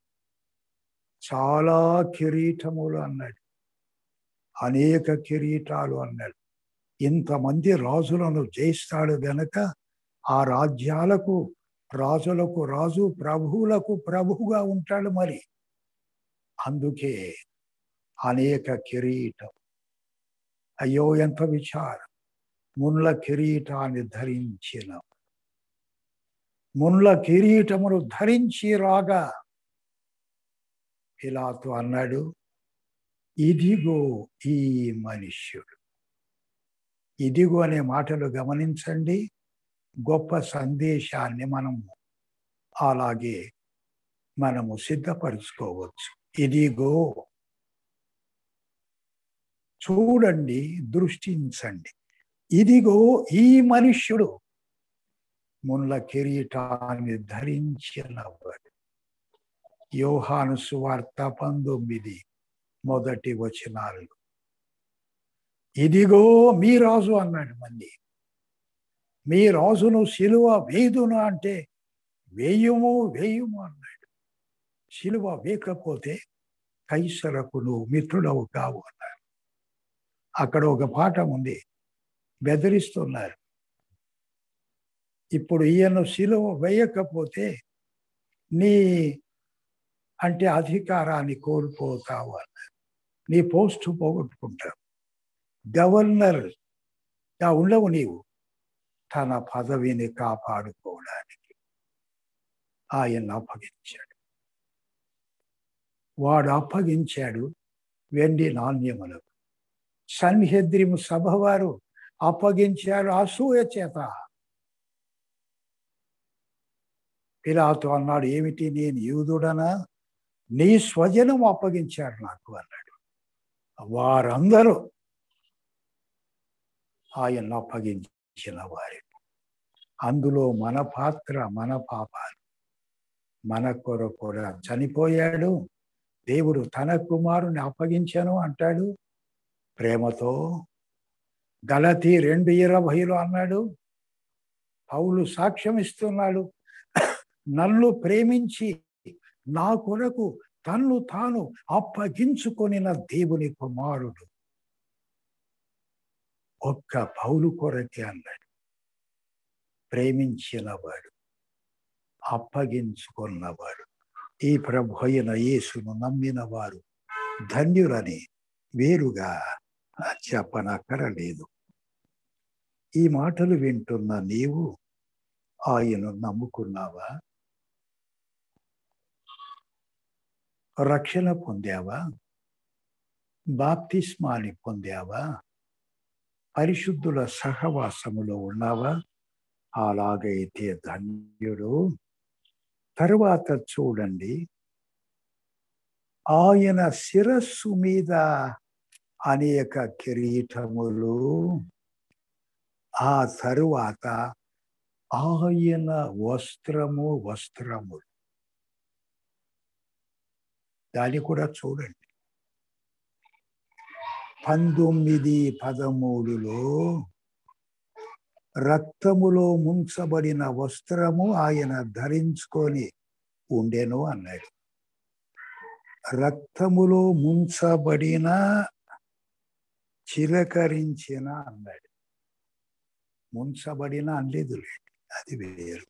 చాలా కిరీటములు అన్నాడు అనేక కిరీటాలు అన్నాడు ఇంతమంది రాజులను జయిస్తాడు గనక ఆ రాజ్యాలకు రాజులకు రాజు ప్రభువులకు ప్రభువుగా ఉంటాడు మరి అందుకే అనేక కిరీటం అయ్యో ఎంత విచారం మున్ల కిరీటాన్ని ధరించిన మున్ల కిరీటమును ధరించి రాగా పిలాతు అన్నాడు ఇదిగో ఈ మనుష్యుడు ఇదిగో అనే మాటలు గమనించండి గొప్ప సందేశాన్ని మనము అలాగే మనము సిద్ధపరచుకోవచ్చు ఇదిగో చూడండి దృష్టించండి ఇదిగో ఈ మనుష్యుడు మున్ల కిరీటాన్ని ధరించినవాడు యోహాను సువార్త పంతొమ్మిది మొదటి వచనాలు ఇదిగో మీ రాజు అన్నాడు మళ్ళీ మీ రాజును సిలువ వేదును అంటే వేయుము వేయుము అన్నాడు సిలువ వేయకపోతే కైసరకు నువ్వు మిత్రుడవు కావు అన్నాడు అక్కడ ఒక పాఠం ఉంది బెదిరిస్తున్నారు ఇప్పుడు ఈయన సిలువ వేయకపోతే నీ అంటే అధికారాన్ని కోల్పోతావు అన్నారు నీ పోస్టు పోగొట్టుకుంటావు గవర్నర్ ఉండవు నీవు తన పదవిని కాపాడుకోవడానికి ఆయన అప్పగించాడు వాడు అప్పగించాడు వెండి నాణ్యములకు సన్హెద్రిము సభ వారు అప్పగించారు అసూయ చేత పిలాతో అన్నాడు ఏమిటి నేను యూదుడనా నీ స్వజనం అప్పగించారు నాకు అన్నాడు వారందరూ ఆయన అప్పగించిన వారి అందులో మన పాత్ర మన పాపాలు మన కొర కూడా చనిపోయాడు దేవుడు తన కుమారుని అప్పగించను అంటాడు ప్రేమతో గలతి రెండు ఇరవైలో అన్నాడు పౌలు సాక్ష్యం ఇస్తున్నాడు నన్ను ప్రేమించి నా కొరకు తన్ను తాను అప్పగించుకొనిన దేవుని కుమారుడు ఒక్క పౌలు కొరకే అన్నాడు ప్రేమించినవాడు అప్పగించుకున్నవాడు ఈ ప్రభు అయిన యేసును నమ్మిన వారు ధన్యులని వేరుగా చెప్పనక్కరలేదు ఈ మాటలు వింటున్న నీవు ఆయన నమ్ముకున్నావా రక్షణ పొందావా బాప్తిస్మాని పొందావా పరిశుద్ధుల సహవాసములో ఉన్నావా అలాగైతే ధన్యుడు తరువాత చూడండి ఆయన శిరస్సు మీద అనేక కిరీటములు ఆ తరువాత ఆయన వస్త్రము వస్త్రములు దాన్ని కూడా చూడండి పంతొమ్మిది పదమూడులో రక్తములో ముంచబడిన వస్త్రము ఆయన ధరించుకొని ఉండెను అన్నాడు రక్తములో ముంచబడిన చిలకరించిన అన్నాడు ముంచబడిన అనలేదు అది వేరు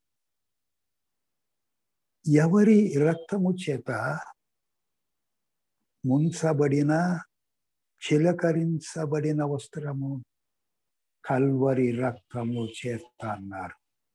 ఎవరి రక్తము చేత ముంచబడిన చిలకరించబడిన వస్త్రము కల్వరి రక్తము చేత అన్నారు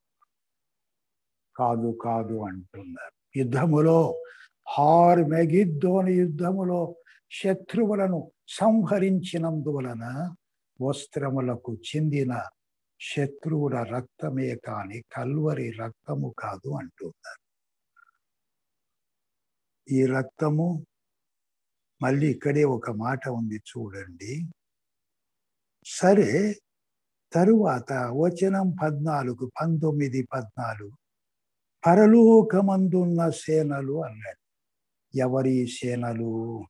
కాదు కాదు అంటున్నారు యుద్ధములో హార్ మెగిద్దోని యుద్ధములో శత్రువులను సంహరించినందువలన వస్త్రములకు చెందిన శత్రువుల రక్తమే కాని కల్వరి రక్తము కాదు అంటున్నారు ఈ రక్తము మళ్ళీ ఇక్కడే ఒక మాట ఉంది చూడండి సరే తరువాత వచనం పద్నాలుగు పంతొమ్మిది పద్నాలుగు పరలోకమందున్న సేనలు అన్నాడు ఎవరి సేనలు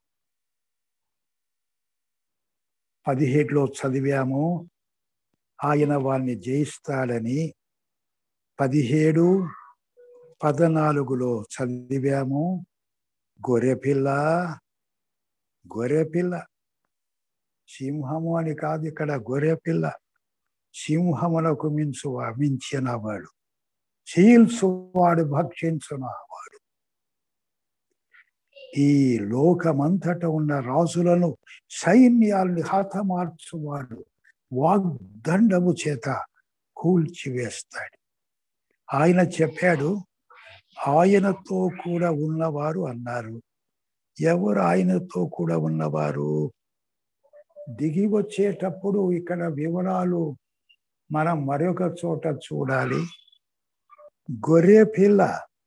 పదిహేడులో చదివాము ఆయన వారిని జయిస్తాడని పదిహేడు పద్నాలుగులో చదివాము గొర్రెపిల్ల గొర్రెపిల్ల సింహము అని కాదు ఇక్కడ గొర్రెపిల్ల సింహమునకు మించు మించిన వాడు చీల్సు వాడు భక్షించున వాడు ఈ లోకమంతట ఉన్న రాజులను సైన్యాల్ని హతమార్చువాడు వాగ్దండము చేత కూల్చివేస్తాడు ఆయన చెప్పాడు ఆయనతో కూడా ఉన్నవారు అన్నారు ఎవరు ఆయనతో కూడా ఉన్నవారు దిగి వచ్చేటప్పుడు ఇక్కడ వివరాలు మనం మరొక చోట చూడాలి గొర్రె పిల్ల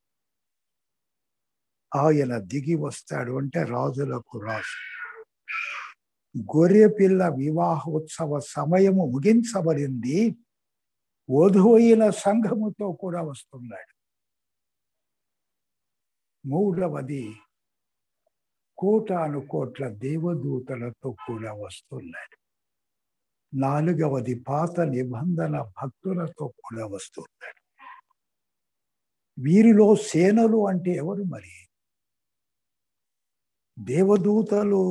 ఆయన దిగి వస్తాడు అంటే రాజులకు రాజు గొర్రె పిల్ల వివాహోత్సవ సమయము ముగించబడింది వధువైన సంఘముతో కూడా వస్తున్నాడు మూడవది కోటాను కోట్ల దేవదూతలతో కూడా వస్తున్నాడు నాలుగవది పాత నిబంధన భక్తులతో కూడా వస్తున్నాడు వీరిలో సేనలు అంటే ఎవరు మరి దేవదూతలు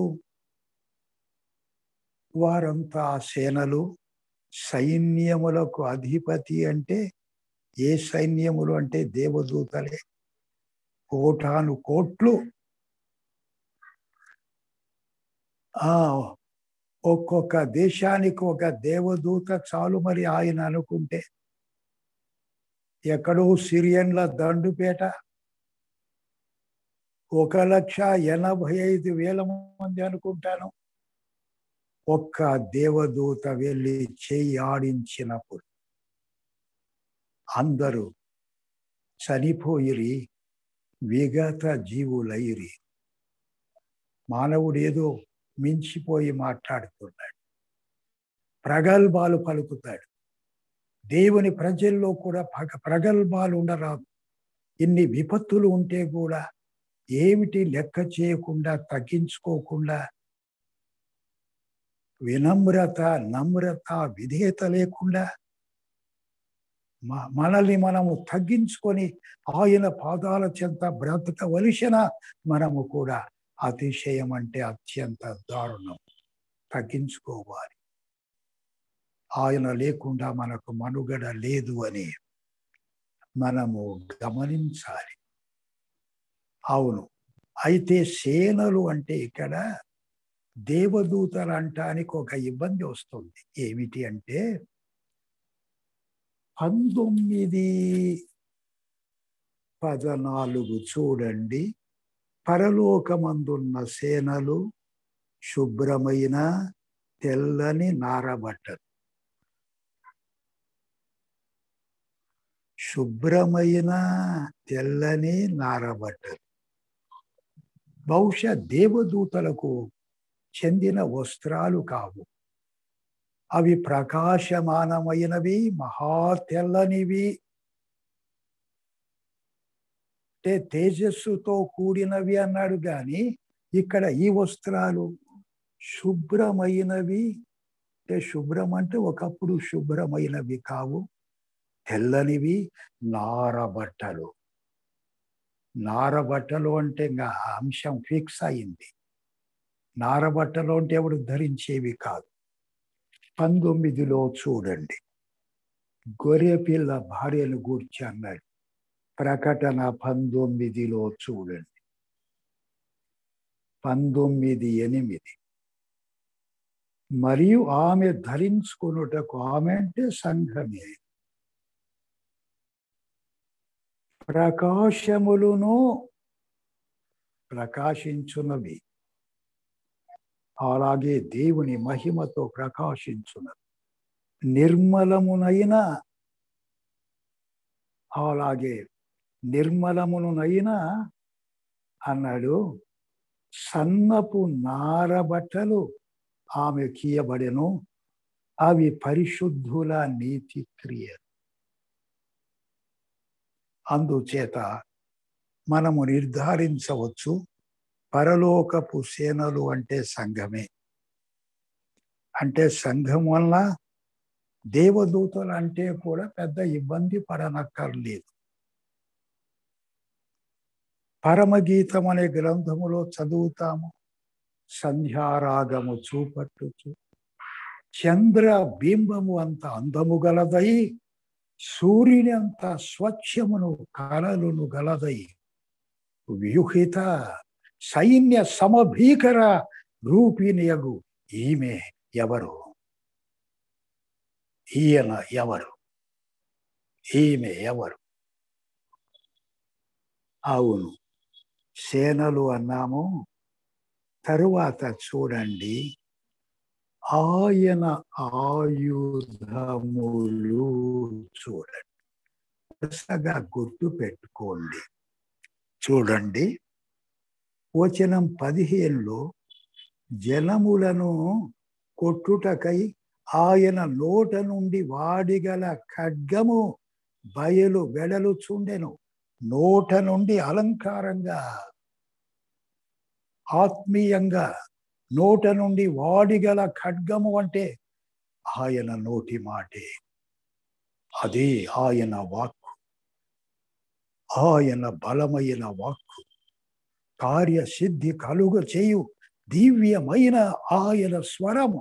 వారంతా సేనలు సైన్యములకు అధిపతి అంటే ఏ సైన్యములు అంటే దేవదూతలే కోటాను కోట్లు ఆ ఒక్కొక్క దేశానికి ఒక దేవదూత చాలు మరి ఆయన అనుకుంటే ఎక్కడో సిరియన్ల దండుపేట ఒక లక్ష ఎనభై ఐదు వేల మంది అనుకుంటాను ఒక్క దేవదూత వెళ్ళి చెయ్యి ఆడించినప్పుడు అందరూ చనిపోయిరి విగత జీవులైరి మానవుడు ఏదో మించిపోయి మాట్లాడుతున్నాడు ప్రగల్భాలు పలుకుతాడు దేవుని ప్రజల్లో కూడా పగ ప్రగల్భాలు ఉండరాదు ఇన్ని విపత్తులు ఉంటే కూడా ఏమిటి లెక్క చేయకుండా తగ్గించుకోకుండా వినమ్రత నమ్రత విధేయత లేకుండా మనల్ని మనము తగ్గించుకొని ఆయన పాదాల చెంత బ్రతకవలసిన మనము కూడా అతిశయం అంటే అత్యంత దారుణం తగ్గించుకోవాలి ఆయన లేకుండా మనకు మనుగడ లేదు అని మనము గమనించాలి అవును అయితే సేనలు అంటే ఇక్కడ దేవదూతలు అంటానికి ఒక ఇబ్బంది వస్తుంది ఏమిటి అంటే పంతొమ్మిది పదనాలుగు చూడండి పరలోకమందున్న సేనలు శుభ్రమైన తెల్లని నారబట్టలు శుభ్రమైన తెల్లని నారబట్టలు బహుశా దేవదూతలకు చెందిన వస్త్రాలు కావు అవి ప్రకాశమానమైనవి మహా తెల్లనివి అంటే తేజస్సుతో కూడినవి అన్నాడు కానీ ఇక్కడ ఈ వస్త్రాలు శుభ్రమైనవి అంటే శుభ్రం అంటే ఒకప్పుడు శుభ్రమైనవి కావు తెల్లనివి నారబట్టలు నారబట్టలు అంటే ఇంకా అంశం ఫిక్స్ అయింది నారబట్టలు అంటే ఎవడు ధరించేవి కాదు పంతొమ్మిదిలో చూడండి గొర్రె పిల్ల భార్యను గూర్చి అన్నాడు ప్రకటన పంతొమ్మిదిలో చూడండి పంతొమ్మిది ఎనిమిది మరియు ఆమె ధరించుకున్నటకు ఆమె అంటే సంఘమే ప్రకాశములును ప్రకాశించున్నవి అలాగే దేవుని మహిమతో ప్రకాశించున్నది నిర్మలమునైన అలాగే నిర్మలమునైనా అన్నాడు సన్నపు నారబట్టలు ఆమె కీయబడెను అవి పరిశుద్ధుల నీతి క్రియ అందుచేత మనము నిర్ధారించవచ్చు పరలోకపు సేనలు అంటే సంఘమే అంటే సంఘం వల్ల దేవదూతలు అంటే కూడా పెద్ద ఇబ్బంది పడనక్కర్లేదు పరమగీతం అనే గ్రంథములో చదువుతాము సంధ్యారాగము చూపట్టుచు చంద్ర బింబము అంత అందము గలదై సూర్యుని అంత స్వచ్ఛమును కలలును గలదై వ్యూహిత సైన్య సమభీకర రూపిణియగు ఈమె ఎవరు ఈయన ఎవరు ఈమె ఎవరు అవును సేనలు అన్నాము తరువాత చూడండి ఆయన ఆయుధములు చూడండి వరుసగా గుర్తు పెట్టుకోండి చూడండి వచనం పదిహేనులో జలములను కొట్టుటకై ఆయన నోట నుండి వాడిగల ఖడ్గము బయలు వెడలు చుండెను నోట నుండి అలంకారంగా ఆత్మీయంగా నోట నుండి వాడిగల ఖడ్గము అంటే ఆయన నోటి మాటే అదే ఆయన వాక్కు ఆయన బలమైన వాక్కు కార్యసిద్ధి కలుగ చేయు దివ్యమైన ఆయన స్వరము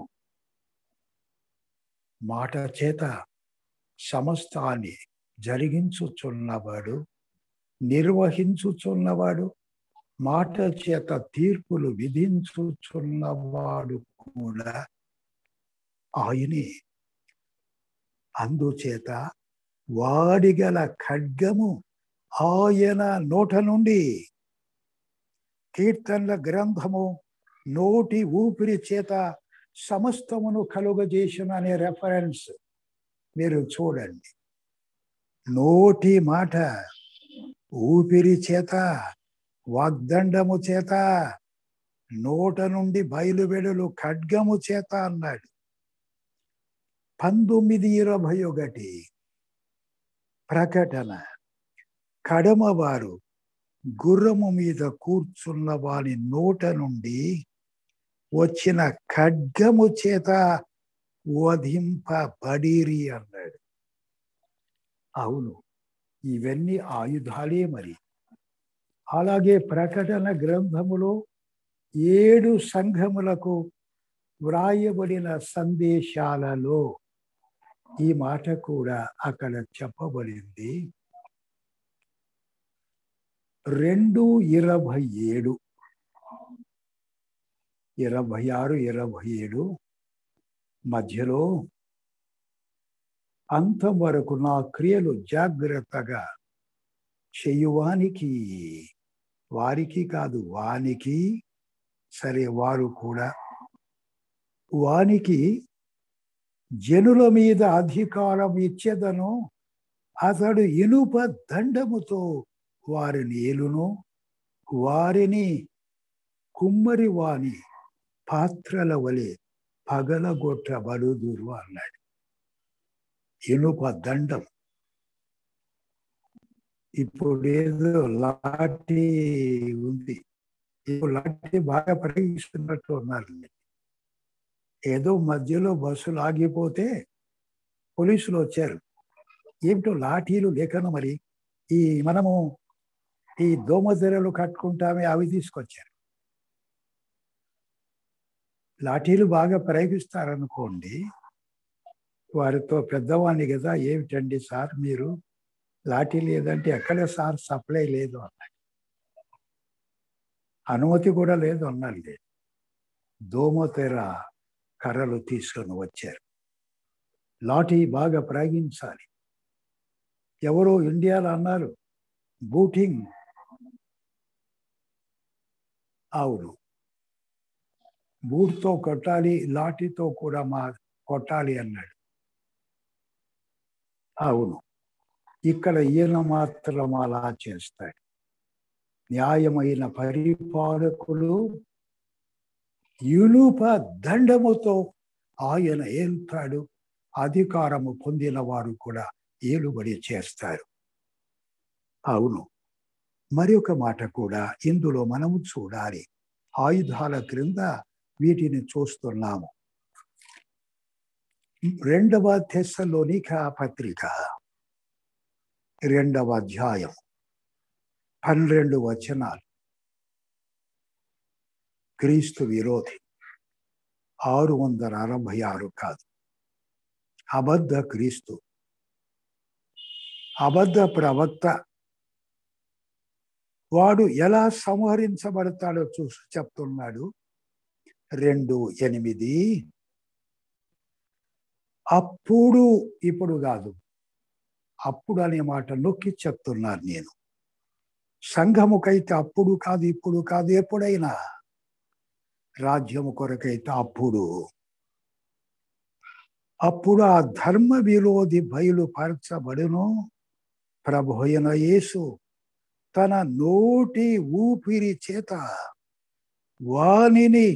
మాట చేత సమస్తాన్ని జరిగించుచున్నవాడు నిర్వహించుచున్నవాడు మాట చేత తీర్పులు విధించుచున్నవాడు కూడా ఆయనే అందుచేత వాడిగల ఖడ్గము ఆయన నోట నుండి కీర్తనల గ్రంథము నోటి ఊపిరి చేత సమస్తమును కలుగజేసిన అనే రెఫరెన్స్ మీరు చూడండి నోటి మాట ఊపిరి చేత వాగ్దండము చేత నోట నుండి బయలువెడలు ఖడ్గము చేత అన్నాడు పంతొమ్మిది ఇరవై ఒకటి ప్రకటన కడమవారు గుర్రము మీద కూర్చున్న వారి నోట నుండి వచ్చిన ఖడ్గము చేత వధింపబడిరి అన్నాడు అవును ఇవన్నీ ఆయుధాలే మరి అలాగే ప్రకటన గ్రంథములో ఏడు సంఘములకు వ్రాయబడిన సందేశాలలో ఈ మాట కూడా అక్కడ చెప్పబడింది రెండు ఇరవై ఏడు ఇరవై ఆరు ఇరవై ఏడు మధ్యలో అంతం వరకు నా క్రియలు జాగ్రత్తగా చెయ్యువానికి వారికి కాదు వానికి సరే వారు కూడా వానికి జనుల మీద అధికారం ఇచ్చేదను అతడు ఇనుప దండముతో వారిని ఏలును వారిని కుమ్మరి వాని పాత్రల వలె పగలగొట్టబడుదురు అన్నాడు ఇనుప దండం ఇప్పుడు ఏదో లాఠీ ఉంది ఇప్పుడు లాఠీ బాగా ప్రయోగిస్తున్నట్టు ఉన్నారు ఏదో మధ్యలో బస్సులు ఆగిపోతే పోలీసులు వచ్చారు ఏమిటో లాఠీలు లేకను మరి ఈ మనము ఈ దోమతెరలు కట్టుకుంటామే అవి తీసుకొచ్చారు లాఠీలు బాగా ప్రయోగిస్తారనుకోండి వారితో పెద్దవాణ్ణి కదా ఏమిటండి సార్ మీరు లాఠీ లేదంటే ఎక్కడ సార్ సప్లై లేదు అన్నాడు అనుమతి కూడా లేదు అన్నాడు లేదు దోమతెర కర్రలు తీసుకొని వచ్చారు లాఠీ బాగా ప్రయోగించాలి ఎవరో ఇండియాలో అన్నారు బూటింగ్ అవును బూట్తో కొట్టాలి లాఠీతో కూడా మా కొట్టాలి అన్నాడు అవును ఇక్కడ ఈయన మాత్రం అలా చేస్తాడు న్యాయమైన పరిపాలకులు ఇనుప దండముతో ఆయన ఏల్తాడు అధికారము పొందిన వారు కూడా ఏలుబడి చేస్తారు అవును మరి ఒక మాట కూడా ఇందులో మనము చూడాలి ఆయుధాల క్రింద వీటిని చూస్తున్నాము రెండవ తెస్సలోనిక పత్రిక రెండవ అధ్యాయం పన్నెండు వచనాలు క్రీస్తు విరోధి ఆరు వందల అరవై ఆరు కాదు అబద్ధ క్రీస్తు అబద్ధ ప్రవక్త వాడు ఎలా సంహరించబడతాడో చూసి చెప్తున్నాడు రెండు ఎనిమిది అప్పుడు ఇప్పుడు కాదు అప్పుడు అనే మాట నొక్కి చెప్తున్నాను నేను సంఘముకైతే అప్పుడు కాదు ఇప్పుడు కాదు ఎప్పుడైనా రాజ్యము కొరకైతే అప్పుడు అప్పుడు ఆ ధర్మ విరోధి బయలుపరచబడును ప్రభు అయిన యేసు తన నోటి ఊపిరి చేత వానిని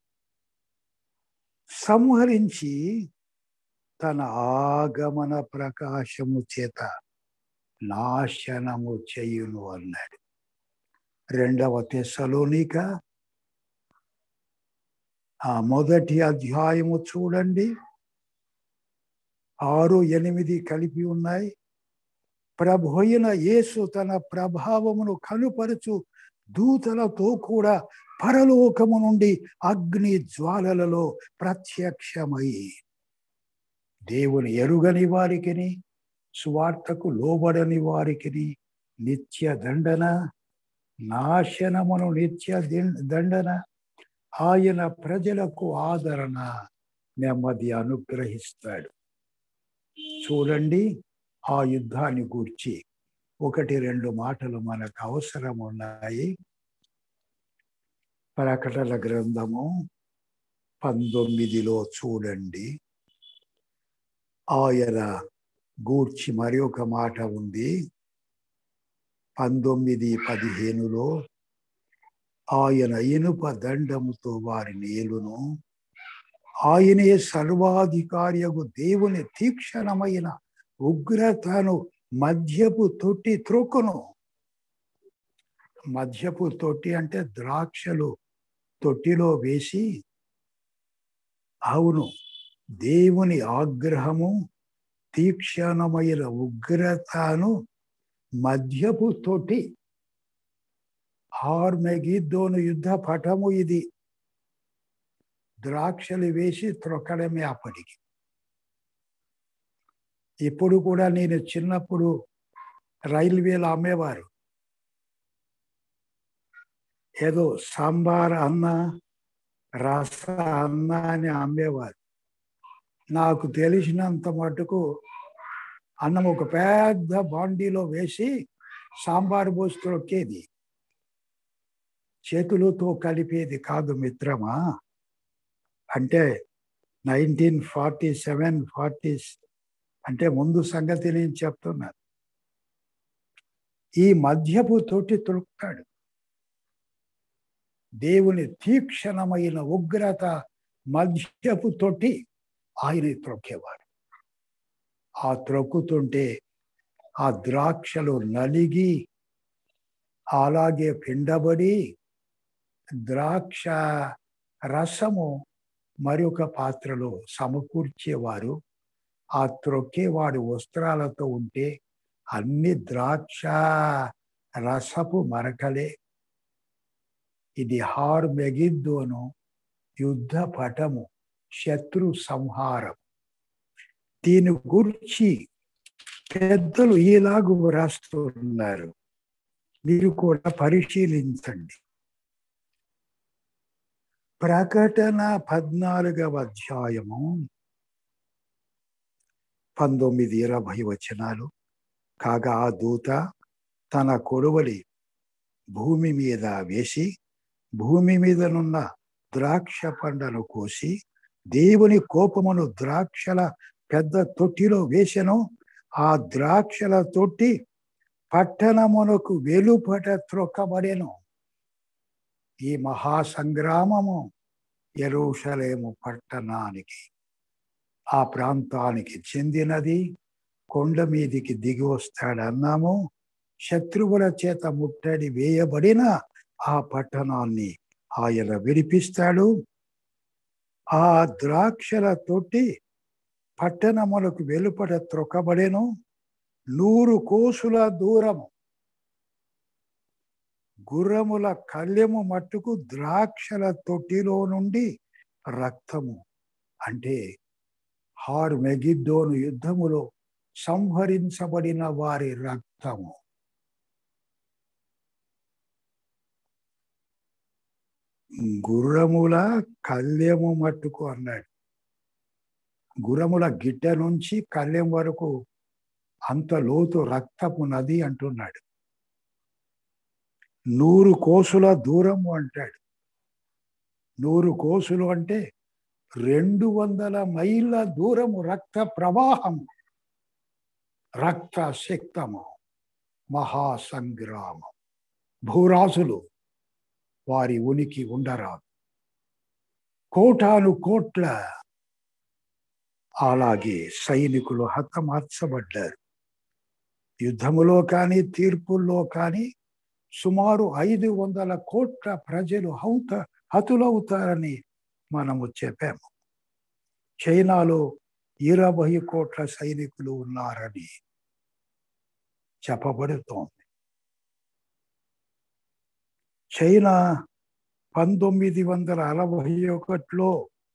సంహరించి తన ఆగమన ప్రకాశము చేత నాశనము చేయును అన్నాడు రెండవ తెస్సలోనిక ఆ మొదటి అధ్యాయము చూడండి ఆరు ఎనిమిది కలిపి ఉన్నాయి ప్రభు అయిన యేసు తన ప్రభావమును కనుపరచు దూతలతో కూడా పరలోకము నుండి అగ్ని జ్వాలలలో ప్రత్యక్షమై దేవుని ఎరుగని వారికిని సువార్తకు లోబడని వారికి నిత్య దండన నాశనమును నిత్య దండన ఆయన ప్రజలకు ఆదరణ నెమ్మది అనుగ్రహిస్తాడు చూడండి ఆ యుద్ధాన్ని గూర్చి ఒకటి రెండు మాటలు మనకు అవసరం ఉన్నాయి ప్రకటన గ్రంథము పంతొమ్మిదిలో చూడండి ఆయన గూర్చి మరి ఒక మాట ఉంది పంతొమ్మిది పదిహేనులో ఆయన ఇనుప దండముతో వారిని ఏలును ఆయనే సర్వాధికారియగు దేవుని తీక్షణమైన ఉగ్రతను మద్యపు తొట్టి త్రొక్కును మద్యపు తొట్టి అంటే ద్రాక్షలు తొట్టిలో వేసి అవును దేవుని ఆగ్రహము తీక్షణమైన ఉగ్రతను మద్యపు తొట్టి హార్మెగిద్దోను యుద్ధ పటము ఇది ద్రాక్షలు వేసి త్రొక్కడమే అప్పటికి ఇప్పుడు కూడా నేను చిన్నప్పుడు రైల్వేలో అమ్మేవారు ఏదో సాంబార్ అన్న రస అన్న అని అమ్మేవారు నాకు తెలిసినంత మటుకు అన్నం ఒక పెద్ద బాండీలో వేసి సాంబార్ పోసి త్రొక్కేది చేతులతో కలిపేది కాదు మిత్రమా అంటే నైన్టీన్ ఫార్టీ సెవెన్ ఫార్టీ అంటే ముందు సంగతి నేను చెప్తున్నాను ఈ మద్యపు తోటి త్రొక్కాడు దేవుని తీక్షణమైన ఉగ్రత మద్యపు తొట్టి ఆయన త్రొక్కేవాడు ఆ త్రొక్కుతుంటే ఆ ద్రాక్షలు నలిగి అలాగే పిండబడి ద్రాక్ష రసము మరి ఒక పాత్రలో సమకూర్చేవారు ఆ త్రొక్కేవాడు వస్త్రాలతో ఉంటే అన్ని ద్రాక్ష రసపు మరకలే ఇది హార్ మెగిద్దోను యుద్ధ పటము శత్రు సంహారం దీని గురించి పెద్దలు ఇలాగూ రాస్తున్నారు మీరు కూడా పరిశీలించండి ప్రకటన పద్నాలుగవ అధ్యాయము పంతొమ్మిది ఇరవై వచనాలు కాగా ఆ దూత తన కొడవలి భూమి మీద వేసి భూమి మీదనున్న ద్రాక్ష పండ్లను కోసి దేవుని కోపమును ద్రాక్షల పెద్ద తొట్టిలో వేసెను ఆ ద్రాక్షల తొట్టి పట్టణమునకు వెలుపట త్రొక్కబడెను ఈ మహాసంగ్రామము ఎరుషలేము పట్టణానికి ఆ ప్రాంతానికి చెందినది కొండ మీదికి దిగి వస్తాడన్నాము శత్రువుల చేత ముట్టడి వేయబడిన ఆ పట్టణాన్ని ఆయన విడిపిస్తాడు ఆ ద్రాక్షల తొట్టి పట్టణములకు వెలుపట త్రొక్కబడెను నూరు కోసుల దూరము గుర్రముల కళ్యము మట్టుకు ద్రాక్షల తొట్టిలో నుండి రక్తము అంటే హార్ మెగిద్దోను యుద్ధములో సంహరించబడిన వారి రక్తము గుర్రముల కళ్యము మట్టుకు అన్నాడు గుర్రముల గిట్ట నుంచి కళ్యం వరకు అంత లోతు రక్తపు నది అంటున్నాడు నూరు కోసుల దూరము అంటాడు నూరు కోసులు అంటే రెండు వందల మైళ్ళ దూరము రక్త ప్రవాహము రక్త శక్తము మహాసంగ్రామం భూరాజులు వారి ఉనికి ఉండరాదు కోటాను కోట్ల అలాగే సైనికులు హతమార్చబడ్డారు యుద్ధములో కానీ తీర్పుల్లో కానీ సుమారు ఐదు వందల కోట్ల ప్రజలు హౌత హతులవుతారని మనము చెప్పాము చైనాలో ఇరవై కోట్ల సైనికులు ఉన్నారని చెప్పబడుతోంది చైనా పంతొమ్మిది వందల అరవై ఒకటిలో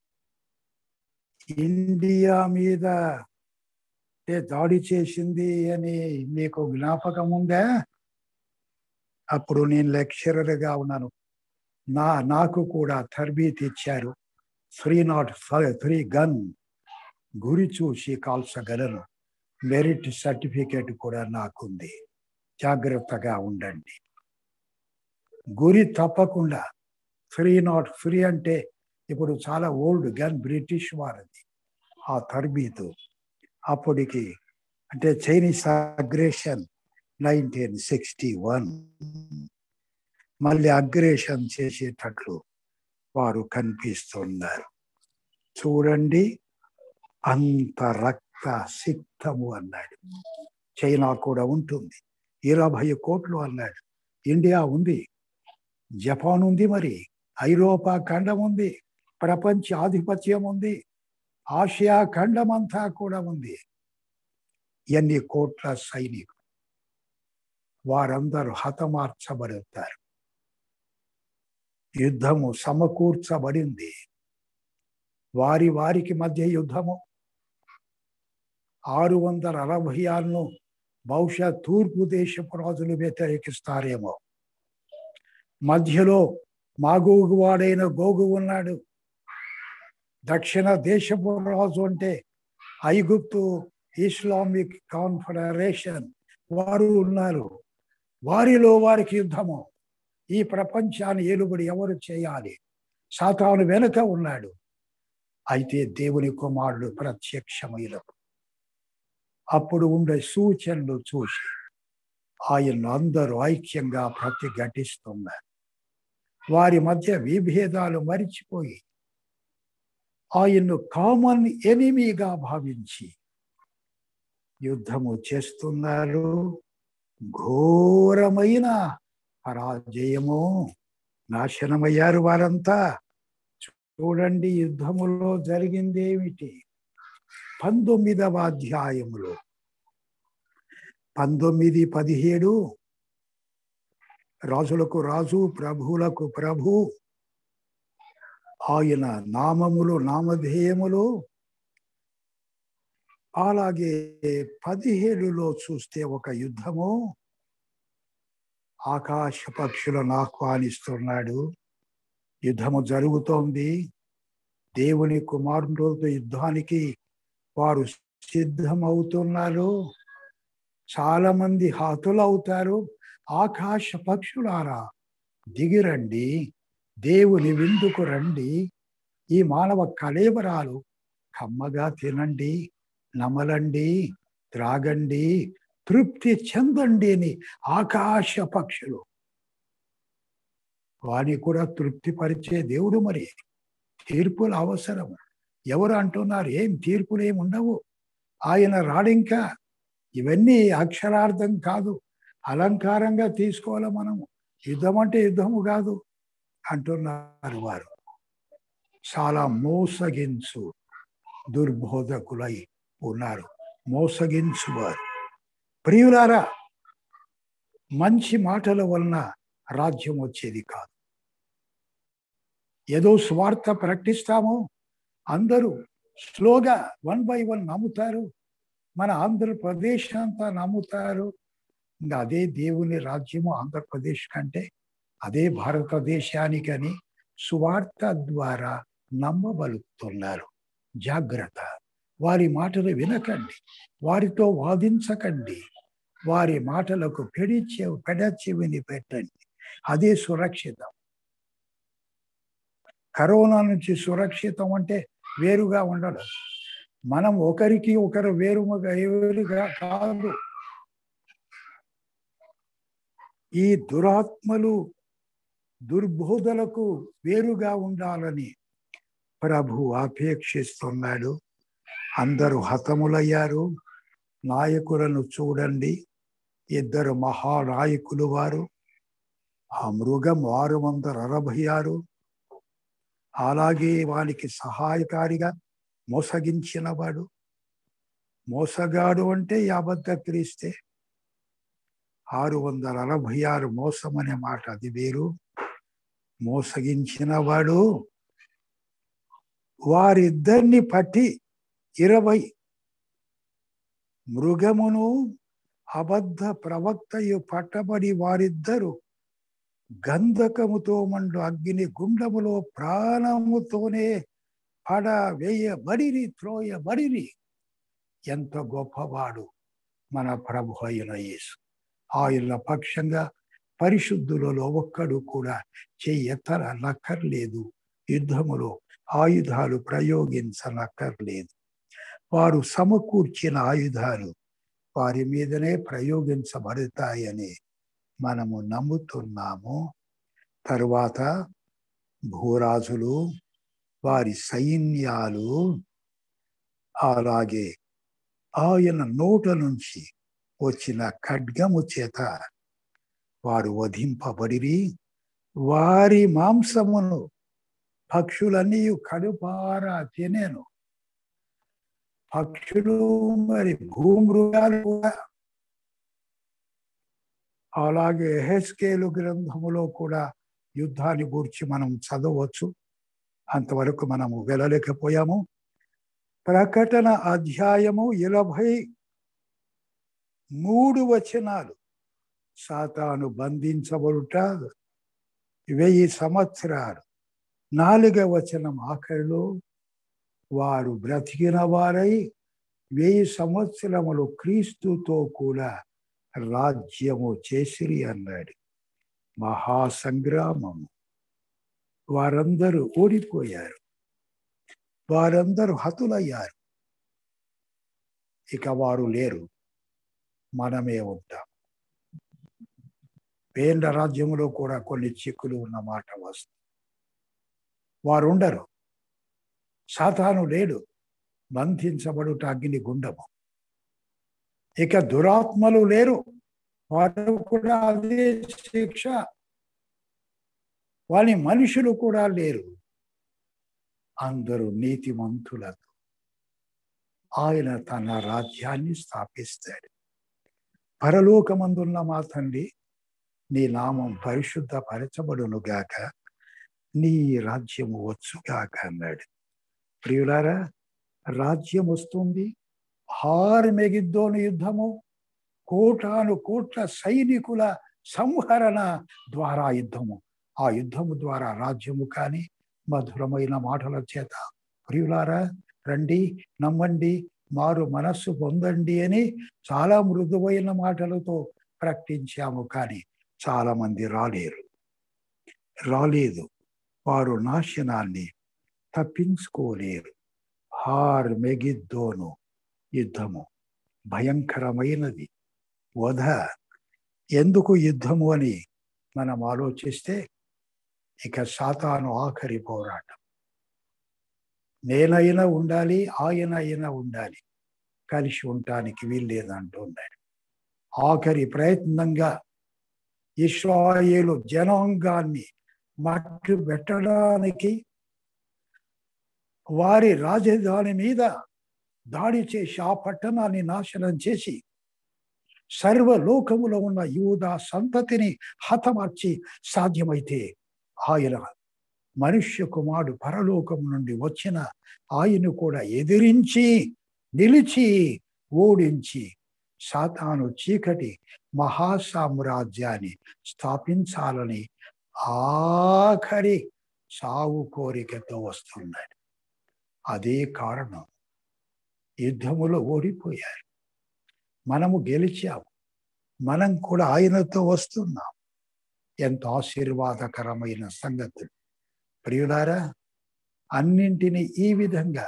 ఇండియా మీద దాడి చేసింది అని మీకు జ్ఞాపకం ఉందా అప్పుడు నేను లెక్చరర్గా ఉన్నాను నా నాకు కూడా తరబీతి ఇచ్చారు త్రీ నాట్ త్రీ గన్ గురి చూసి కాల్చగలను మెరిట్ సర్టిఫికేట్ కూడా నాకుంది జాగ్రత్తగా ఉండండి గురి తప్పకుండా త్రీ నాట్ త్రీ అంటే ఇప్పుడు చాలా ఓల్డ్ గన్ బ్రిటిష్ వారిది ఆ తరబీతు అప్పటికి అంటే Chinese aggression nineteen sixty one మళ్ళీ అగ్రేషన్ చేసేటట్లు వారు కనిపిస్తున్నారు చూడండి అంత రక్త సిక్తము అన్నాడు చైనా కూడా ఉంటుంది ఇరవై కోట్లు అన్నాడు ఇండియా ఉంది జపాన్ ఉంది మరి ఐరోపా ఖండం ఉంది ప్రపంచ ఆధిపత్యం ఉంది ఆసియా ఖండం అంతా కూడా ఉంది ఎన్ని కోట్ల సైనికులు వారందరూ హతమార్చబడతారు యుద్ధము సమకూర్చబడింది వారి వారికి మధ్య యుద్ధము ఆరు వందల అరవై ఆరును బహుశా తూర్పు దేశపు రాజులు వ్యతిరేకిస్తారేమో మధ్యలో మాగోగు వాడైన గోగు ఉన్నాడు దక్షిణ దేశపు రాజు అంటే ఐగుప్తు ఇస్లామిక్ కాన్ఫెడరేషన్ వారు ఉన్నారు వారిలో వారికి యుద్ధము ఈ ప్రపంచాన్ని ఏలుబడి ఎవరు చేయాలి సాతాను వెనుక ఉన్నాడు అయితే దేవుని కుమారుడు ప్రత్యక్షమైన అప్పుడు ఉండే సూచనలు చూసి ఆయన అందరూ ఐక్యంగా ప్రతిఘటిస్తున్నారు వారి మధ్య విభేదాలు మరిచిపోయి ఆయన్ను కామన్ ఎనిమీగా భావించి యుద్ధము చేస్తున్నారు ఘోరమైన పరాజయము నాశనమయ్యారు వారంతా చూడండి యుద్ధములో జరిగిందేమిటి పంతొమ్మిదవ అధ్యాయములో పంతొమ్మిది పదిహేడు రాజులకు రాజు ప్రభువులకు ప్రభు ఆయన నామములు నామధేయములు అలాగే పదిహేడులో చూస్తే ఒక యుద్ధము ఆకాశ పక్షులను ఆహ్వానిస్తున్నాడు యుద్ధము జరుగుతోంది దేవుని కుమారుడితో యుద్ధానికి వారు సిద్ధమవుతున్నారు చాలా మంది హతులవుతారు ఆకాశ పక్షులారా దిగిరండి దేవుని విందుకు రండి ఈ మానవ కళేబరాలు కమ్మగా తినండి నమలండి త్రాగండి తృప్తి చెందండి అని ఆకాశ పక్షులు వారిని కూడా తృప్తిపరిచే దేవుడు మరి తీర్పులు అవసరం ఎవరు అంటున్నారు ఏం తీర్పులు ఏమి ఉండవు ఆయన రాడింకా ఇవన్నీ అక్షరార్థం కాదు అలంకారంగా తీసుకోవాలి మనము యుద్ధం అంటే యుద్ధము కాదు అంటున్నారు వారు చాలా మోసగించు దుర్బోధకులై ఉన్నారు మోసగించువారు ప్రియులారా మంచి మాటల వలన రాజ్యం వచ్చేది కాదు ఏదో స్వార్థ ప్రకటిస్తాము అందరూ స్లోగా వన్ బై వన్ నమ్ముతారు మన ఆంధ్రప్రదేశ్ అంతా నమ్ముతారు ఇంకా అదే దేవుని రాజ్యము ఆంధ్రప్రదేశ్ కంటే అదే భారతదేశానికని సువార్త ద్వారా నమ్మబలుతున్నారు జాగ్రత్త వారి మాటలు వినకండి వారితో వాదించకండి వారి మాటలకు పెడిచె పెడచెవిని పెట్టండి అదే సురక్షితం కరోనా నుంచి సురక్షితం అంటే వేరుగా ఉండడం మనం ఒకరికి ఒకరు వేరుగా వేరుగా కాదు ఈ దురాత్మలు దుర్బోధలకు వేరుగా ఉండాలని ప్రభు ఆపేక్షిస్తున్నాడు అందరూ హతములయ్యారు నాయకులను చూడండి ఇద్దరు మహానాయకులు వారు ఆ మృగం ఆరు వందల అరవై ఆరు అలాగే వానికి సహాయకారిగా మోసగించిన వాడు మోసగాడు అంటే అబద్ధ క్రీస్తే ఆరు వందల అరవై ఆరు మోసం అనే మాట అది వేరు మోసగించిన వాడు వారిద్దరిని పట్టి ఇరవై మృగమును అబద్ధ ప్రవక్తయు పట్టబడి వారిద్దరు గంధకముతో మండు అగ్ని గుండములో ప్రాణముతోనే పడ వేయబడిరి త్రోయబడిరి ఎంత గొప్పవాడు మన ప్రభు అయిన యేసు ఆయన పక్షంగా పరిశుద్ధులలో ఒక్కడు కూడా చెయ్యెత్తర నక్కర్లేదు యుద్ధములో ఆయుధాలు ప్రయోగించనక్కర్లేదు వారు సమకూర్చిన ఆయుధాలు వారి మీదనే ప్రయోగించబడతాయని మనము నమ్ముతున్నాము తరువాత భూరాజులు వారి సైన్యాలు అలాగే ఆయన నోట నుంచి వచ్చిన ఖడ్గము చేత వారు వధింపబడిరి వారి మాంసమును పక్షులన్నీ కడుపారా తినేను పక్షులు మరి భూమృగాలు కూడా అలాగే హెస్కేలు గ్రంథములో కూడా యుద్ధాన్ని గూర్చి మనం చదవచ్చు అంతవరకు మనము వెళ్ళలేకపోయాము ప్రకటన అధ్యాయము ఇరవై మూడు వచనాలు సాతాను బంధించబడుట వెయ్యి సంవత్సరాలు నాలుగవ వచనం ఆఖరిలో వారు బ్రతికిన వారై వెయ్యి సంవత్సరములు క్రీస్తుతో కూడా రాజ్యము చేసిరి అన్నాడు మహాసంగ్రామము వారందరూ ఓడిపోయారు వారందరూ హతులయ్యారు ఇక వారు లేరు మనమే ఉంటాం పేండ రాజ్యములో కూడా కొన్ని చిక్కులు ఉన్న మాట వస్తుంది వారు ఉండరు సాతాను లేడు బంధించబడుట అగ్ని గుండము ఇక దురాత్మలు లేరు వారు కూడా అదే శిక్ష వాని మనుషులు కూడా లేరు అందరూ నీతిమంతులతో ఆయన తన రాజ్యాన్ని స్థాపిస్తాడు పరలోకమందున్న మా తండ్రి నీ నామం పరిశుద్ధ పరచబడును గాక నీ రాజ్యము వచ్చుగాక అన్నాడు ప్రియులారా రాజ్యం వస్తుంది హార్ మెగిద్దోని యుద్ధము కోటాను కోట్ల సైనికుల సంహరణ ద్వారా యుద్ధము ఆ యుద్ధము ద్వారా రాజ్యము కానీ మధురమైన మాటల చేత ప్రియులారా రండి నమ్మండి మారు మనస్సు పొందండి అని చాలా మృదువైన మాటలతో ప్రకటించాము కానీ చాలా మంది రాలేరు రాలేదు వారు నాశనాన్ని తప్పించుకోలేరు హార్ మెగిద్దోను యుద్ధము భయంకరమైనది వధ ఎందుకు యుద్ధము అని మనం ఆలోచిస్తే ఇక సాతాను ఆఖరి పోరాటం నేనైనా ఉండాలి ఆయన అయినా ఉండాలి కలిసి ఉండటానికి వీల్లేదంటున్నాడు ఆఖరి ప్రయత్నంగా ఇస్రాయేలు జనాంగాన్ని మట్టు పెట్టడానికి వారి రాజధాని మీద దాడి చేసి ఆ పట్టణాన్ని నాశనం చేసి సర్వలోకములో ఉన్న యూదా సంతతిని హతమార్చి సాధ్యమైతే ఆయన మనుష్య కుమారుడు పరలోకం నుండి వచ్చిన ఆయన కూడా ఎదిరించి నిలిచి ఓడించి సాతాను చీకటి మహాసామ్రాజ్యాన్ని స్థాపించాలని ఆఖరి సాగు కోరికతో వస్తున్నాడు అదే కారణం యుద్ధములో ఓడిపోయారు మనము గెలిచాము మనం కూడా ఆయనతో వస్తున్నాం ఎంతో ఆశీర్వాదకరమైన సంగతులు ప్రియులారా అన్నింటినీ ఈ విధంగా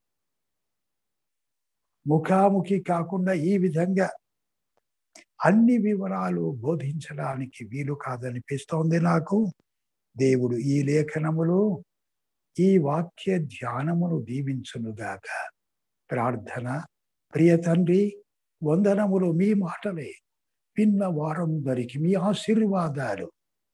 ముఖాముఖి కాకుండా ఈ విధంగా అన్ని వివరాలు బోధించడానికి వీలు కాదనిపిస్తోంది నాకు దేవుడు ఈ లేఖనములు ఈ వాక్య ధ్యానమును దీవించునుగాక ప్రార్థన ప్రియ తండ్రి వందనములు మీ మాటలే విన్న వారందరికి మీ ఆశీర్వాదాలు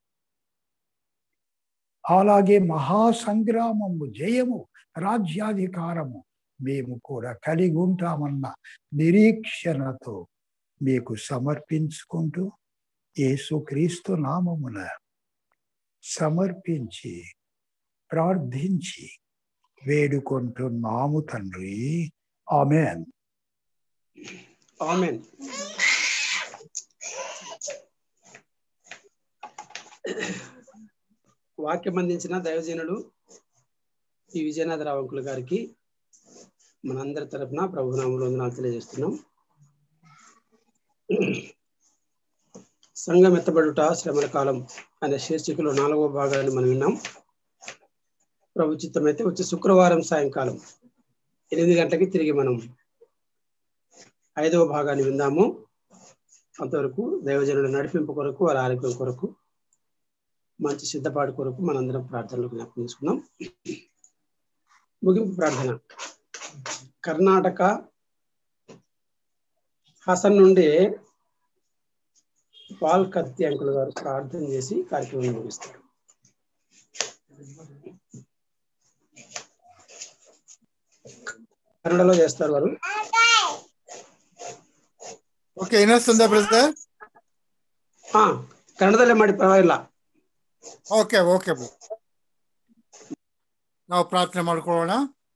అలాగే మహాసంగ్రామము జయము రాజ్యాధికారము మేము కూడా కలిగి ఉంటామన్న నిరీక్షణతో మీకు సమర్పించుకుంటూ యేసుక్రీస్తు నామమున సమర్పించి ప్రార్థించి వేడుకుంటున్నాము తండ్రి ఆమెన్ ఆమెన్ వాక్యం అందించిన దైవజనుడు ఈ విజయనాథరావు అంకుల్ గారికి మనందరి తరపున ప్రభునామంలో వందనాలు తెలియజేస్తున్నాం సంఘం ఎత్తబడుట శ్రమల కాలం అనే శీర్షికలో నాలుగవ భాగాన్ని మనం విన్నాం ప్రభు చిత్తమైతే వచ్చే శుక్రవారం సాయంకాలం ఎనిమిది గంటలకి తిరిగి మనం ఐదవ భాగాన్ని విందాము అంతవరకు దైవజనుల నడిపింపు కొరకు వారి ఆరోగ్యం కొరకు మంచి సిద్ధపాటు కొరకు మనందరం ప్రార్థనలు జ్ఞాపకం చేసుకుందాం ముగింపు ప్రార్థన కర్ణాటక హసన్ నుండి పాల్ కత్తి అంకుల్ గారు ప్రార్థన చేసి కార్యక్రమం ముగిస్తారు కన్నడలో చేస్తారు వారు ಓಕೆ ಇನ್ನೊಂದ ಬ್ರದರ್ ಹಾ ಕನ್ನಡದಲ್ಲೇ ಮಾಡಿ ಪರವಾಗಿಲ್ಲ ಓಕೆ ಓಕೆ ನಾವು ಪ್ರಾರ್ಥನೆ ಮಾಡ್ಕೊಳ್ಳೋಣ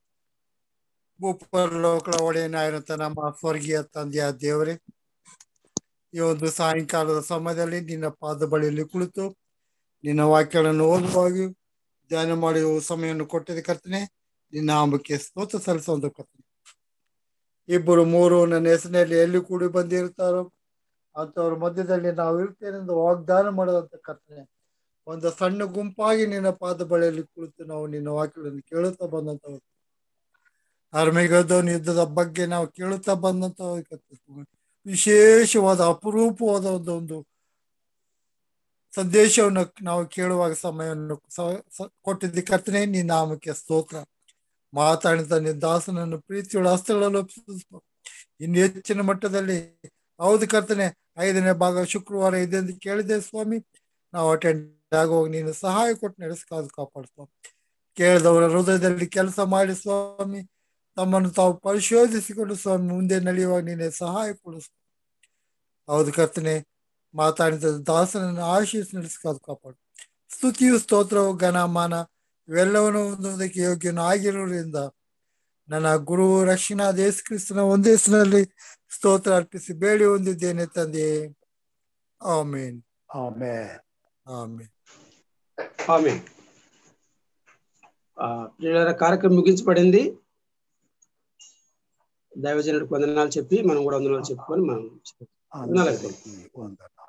ಭೂಪರಲೋಕದ ಒಡೆಯನಾಗಿರುವಂತ ನಮ್ಮ ಸ್ವರ್ಗೀಯ ತಂದೆಯ ದೇವರೇ ಈ ಒಂದು ಸಾಯಂಕಾಲದ ಸಮಯದಲ್ಲಿ ನಿನ್ನ ಪಾದ ಬಳಿಯಲ್ಲಿ ಕುಳಿತು ನಿನ್ನ ವಾಕ್ಯಗಳನ್ನು ಓದುವಾಗಿ ಧ್ಯಾನ ಮಾಡಿ ಸಮಯವನ್ನು ಕೊಟ್ಟಿದ್ದ ಕರ್ತನೆ ನಿನ್ನ ನಾಮಕ್ಕೆ ಸ್ತೋತ್ರ ಸಲ್ಲಿಸುವಂತ ಕರ್ತನೆ ಇಬ್ಬರು ಮೂರು ನನ್ನ ಹೆಸರಿನಲ್ಲಿ ಎಲ್ಲಿ ಕೂಡಿ ಬಂದಿರ್ತಾರೋ ಅಂತವ್ರ ಮಧ್ಯದಲ್ಲಿ ನಾವು ಇರ್ತೇನೆಂದು ವಾಗ್ದಾನ ಮಾಡುವಂತ ಕರ್ತನೆ ಒಂದು ಸಣ್ಣ ಗುಂಪಾಗಿ ನಿನ್ನ ಪಾದ ಬಳಿಯಲ್ಲಿ ಕುಳಿತು ನಾವು ನಿನ್ನ ವಾಕ್ಯಗಳನ್ನು ಕೇಳುತ್ತಾ ಬಂದಂತ ಅರ್ಮೆಗದವನ ಯುದ್ಧದ ಬಗ್ಗೆ ನಾವು ಕೇಳುತ್ತಾ ಬಂದಂತ ವಿಶೇಷವಾದ ಅಪರೂಪವಾದ ಒಂದು ಒಂದು ಸಂದೇಶವನ್ನು ನಾವು ಕೇಳುವಾಗ ಸಮಯವನ್ನು ಕೊಟ್ಟಿದ್ದ ಕರ್ತನೆ ನಿನ್ನ ನಾಮಕ್ಕೆ ಸ್ತೋತ್ರ ಮಾತಾಡಿದ ನಿನ್ನ ದಾಸನನ್ನು ಪ್ರೀತಿಯುಳ್ಳ ಹಸ್ತಗಳಲ್ಲಿ ಇನ್ನು ಹೆಚ್ಚಿನ ಮಟ್ಟದಲ್ಲಿ ಹೌದು ಕರ್ತನೆ ಐದನೇ ಭಾಗ ಶುಕ್ರವಾರ ಇದೆ ಎಂದು ಕೇಳಿದೆ ಸ್ವಾಮಿ ನಾವು ಅಟೆಂಡ್ ಆಗುವಾಗ ನೀನು ಸಹಾಯ ಕೊಟ್ಟು ನಡೆಸ್ಕಾದು ಕಾಪಾಡು ಸ್ವಾಮಿ ಕೇಳಿದವರ ಹೃದಯದಲ್ಲಿ ಕೆಲಸ ಮಾಡಿ ಸ್ವಾಮಿ ತಮ್ಮನ್ನು ತಾವು ಪರಿಶೋಧಿಸಿಕೊಂಡು ಸ್ವಾಮಿ ಮುಂದೆ ನಡೆಯುವಾಗ ನೀನೆ ಸಹಾಯ ಕೊಡು ಹೌದು ಕರ್ತನೆ ಮಾತಾಡಿದ ದಾಸನನ್ನು ಆಶೀಸ್ ನಡೆಸ್ಕಾದು ಕಾಪಾಡು ಸ್ತುತಿಯು ಸ್ತೋತ್ರವು ಘನಮಾನ ಇವೆಲ್ಲವನ್ನು ಹೊಂದುವುದಕ್ಕೆ ಯೋಗ್ಯನು ಆಗಿರುವುದರಿಂದ ನನ್ನ ಗುರು ರಕ್ಷಣಾ ದೇಶ ಕ್ರಿಸ್ತನ ಒಂದೇ ಹೆಸರಿನಲ್ಲಿ ಸ್ತೋತ್ರ ಅರ್ಪಿಸಿ ಬೇಡಿ ಹೊಂದಿದ್ದೇನೆ ತಂದೆ ಆಮೇನ್ ఆమెన్ ಆಮೇನ್ ఆమె ప్రియుల కార్యక్రమం ముగించబడింది దైవజనుడికి వందనాలు చెప్పి మనం కూడా వందనాలు చెప్పుకొని మనం అందరికీ వందనాలు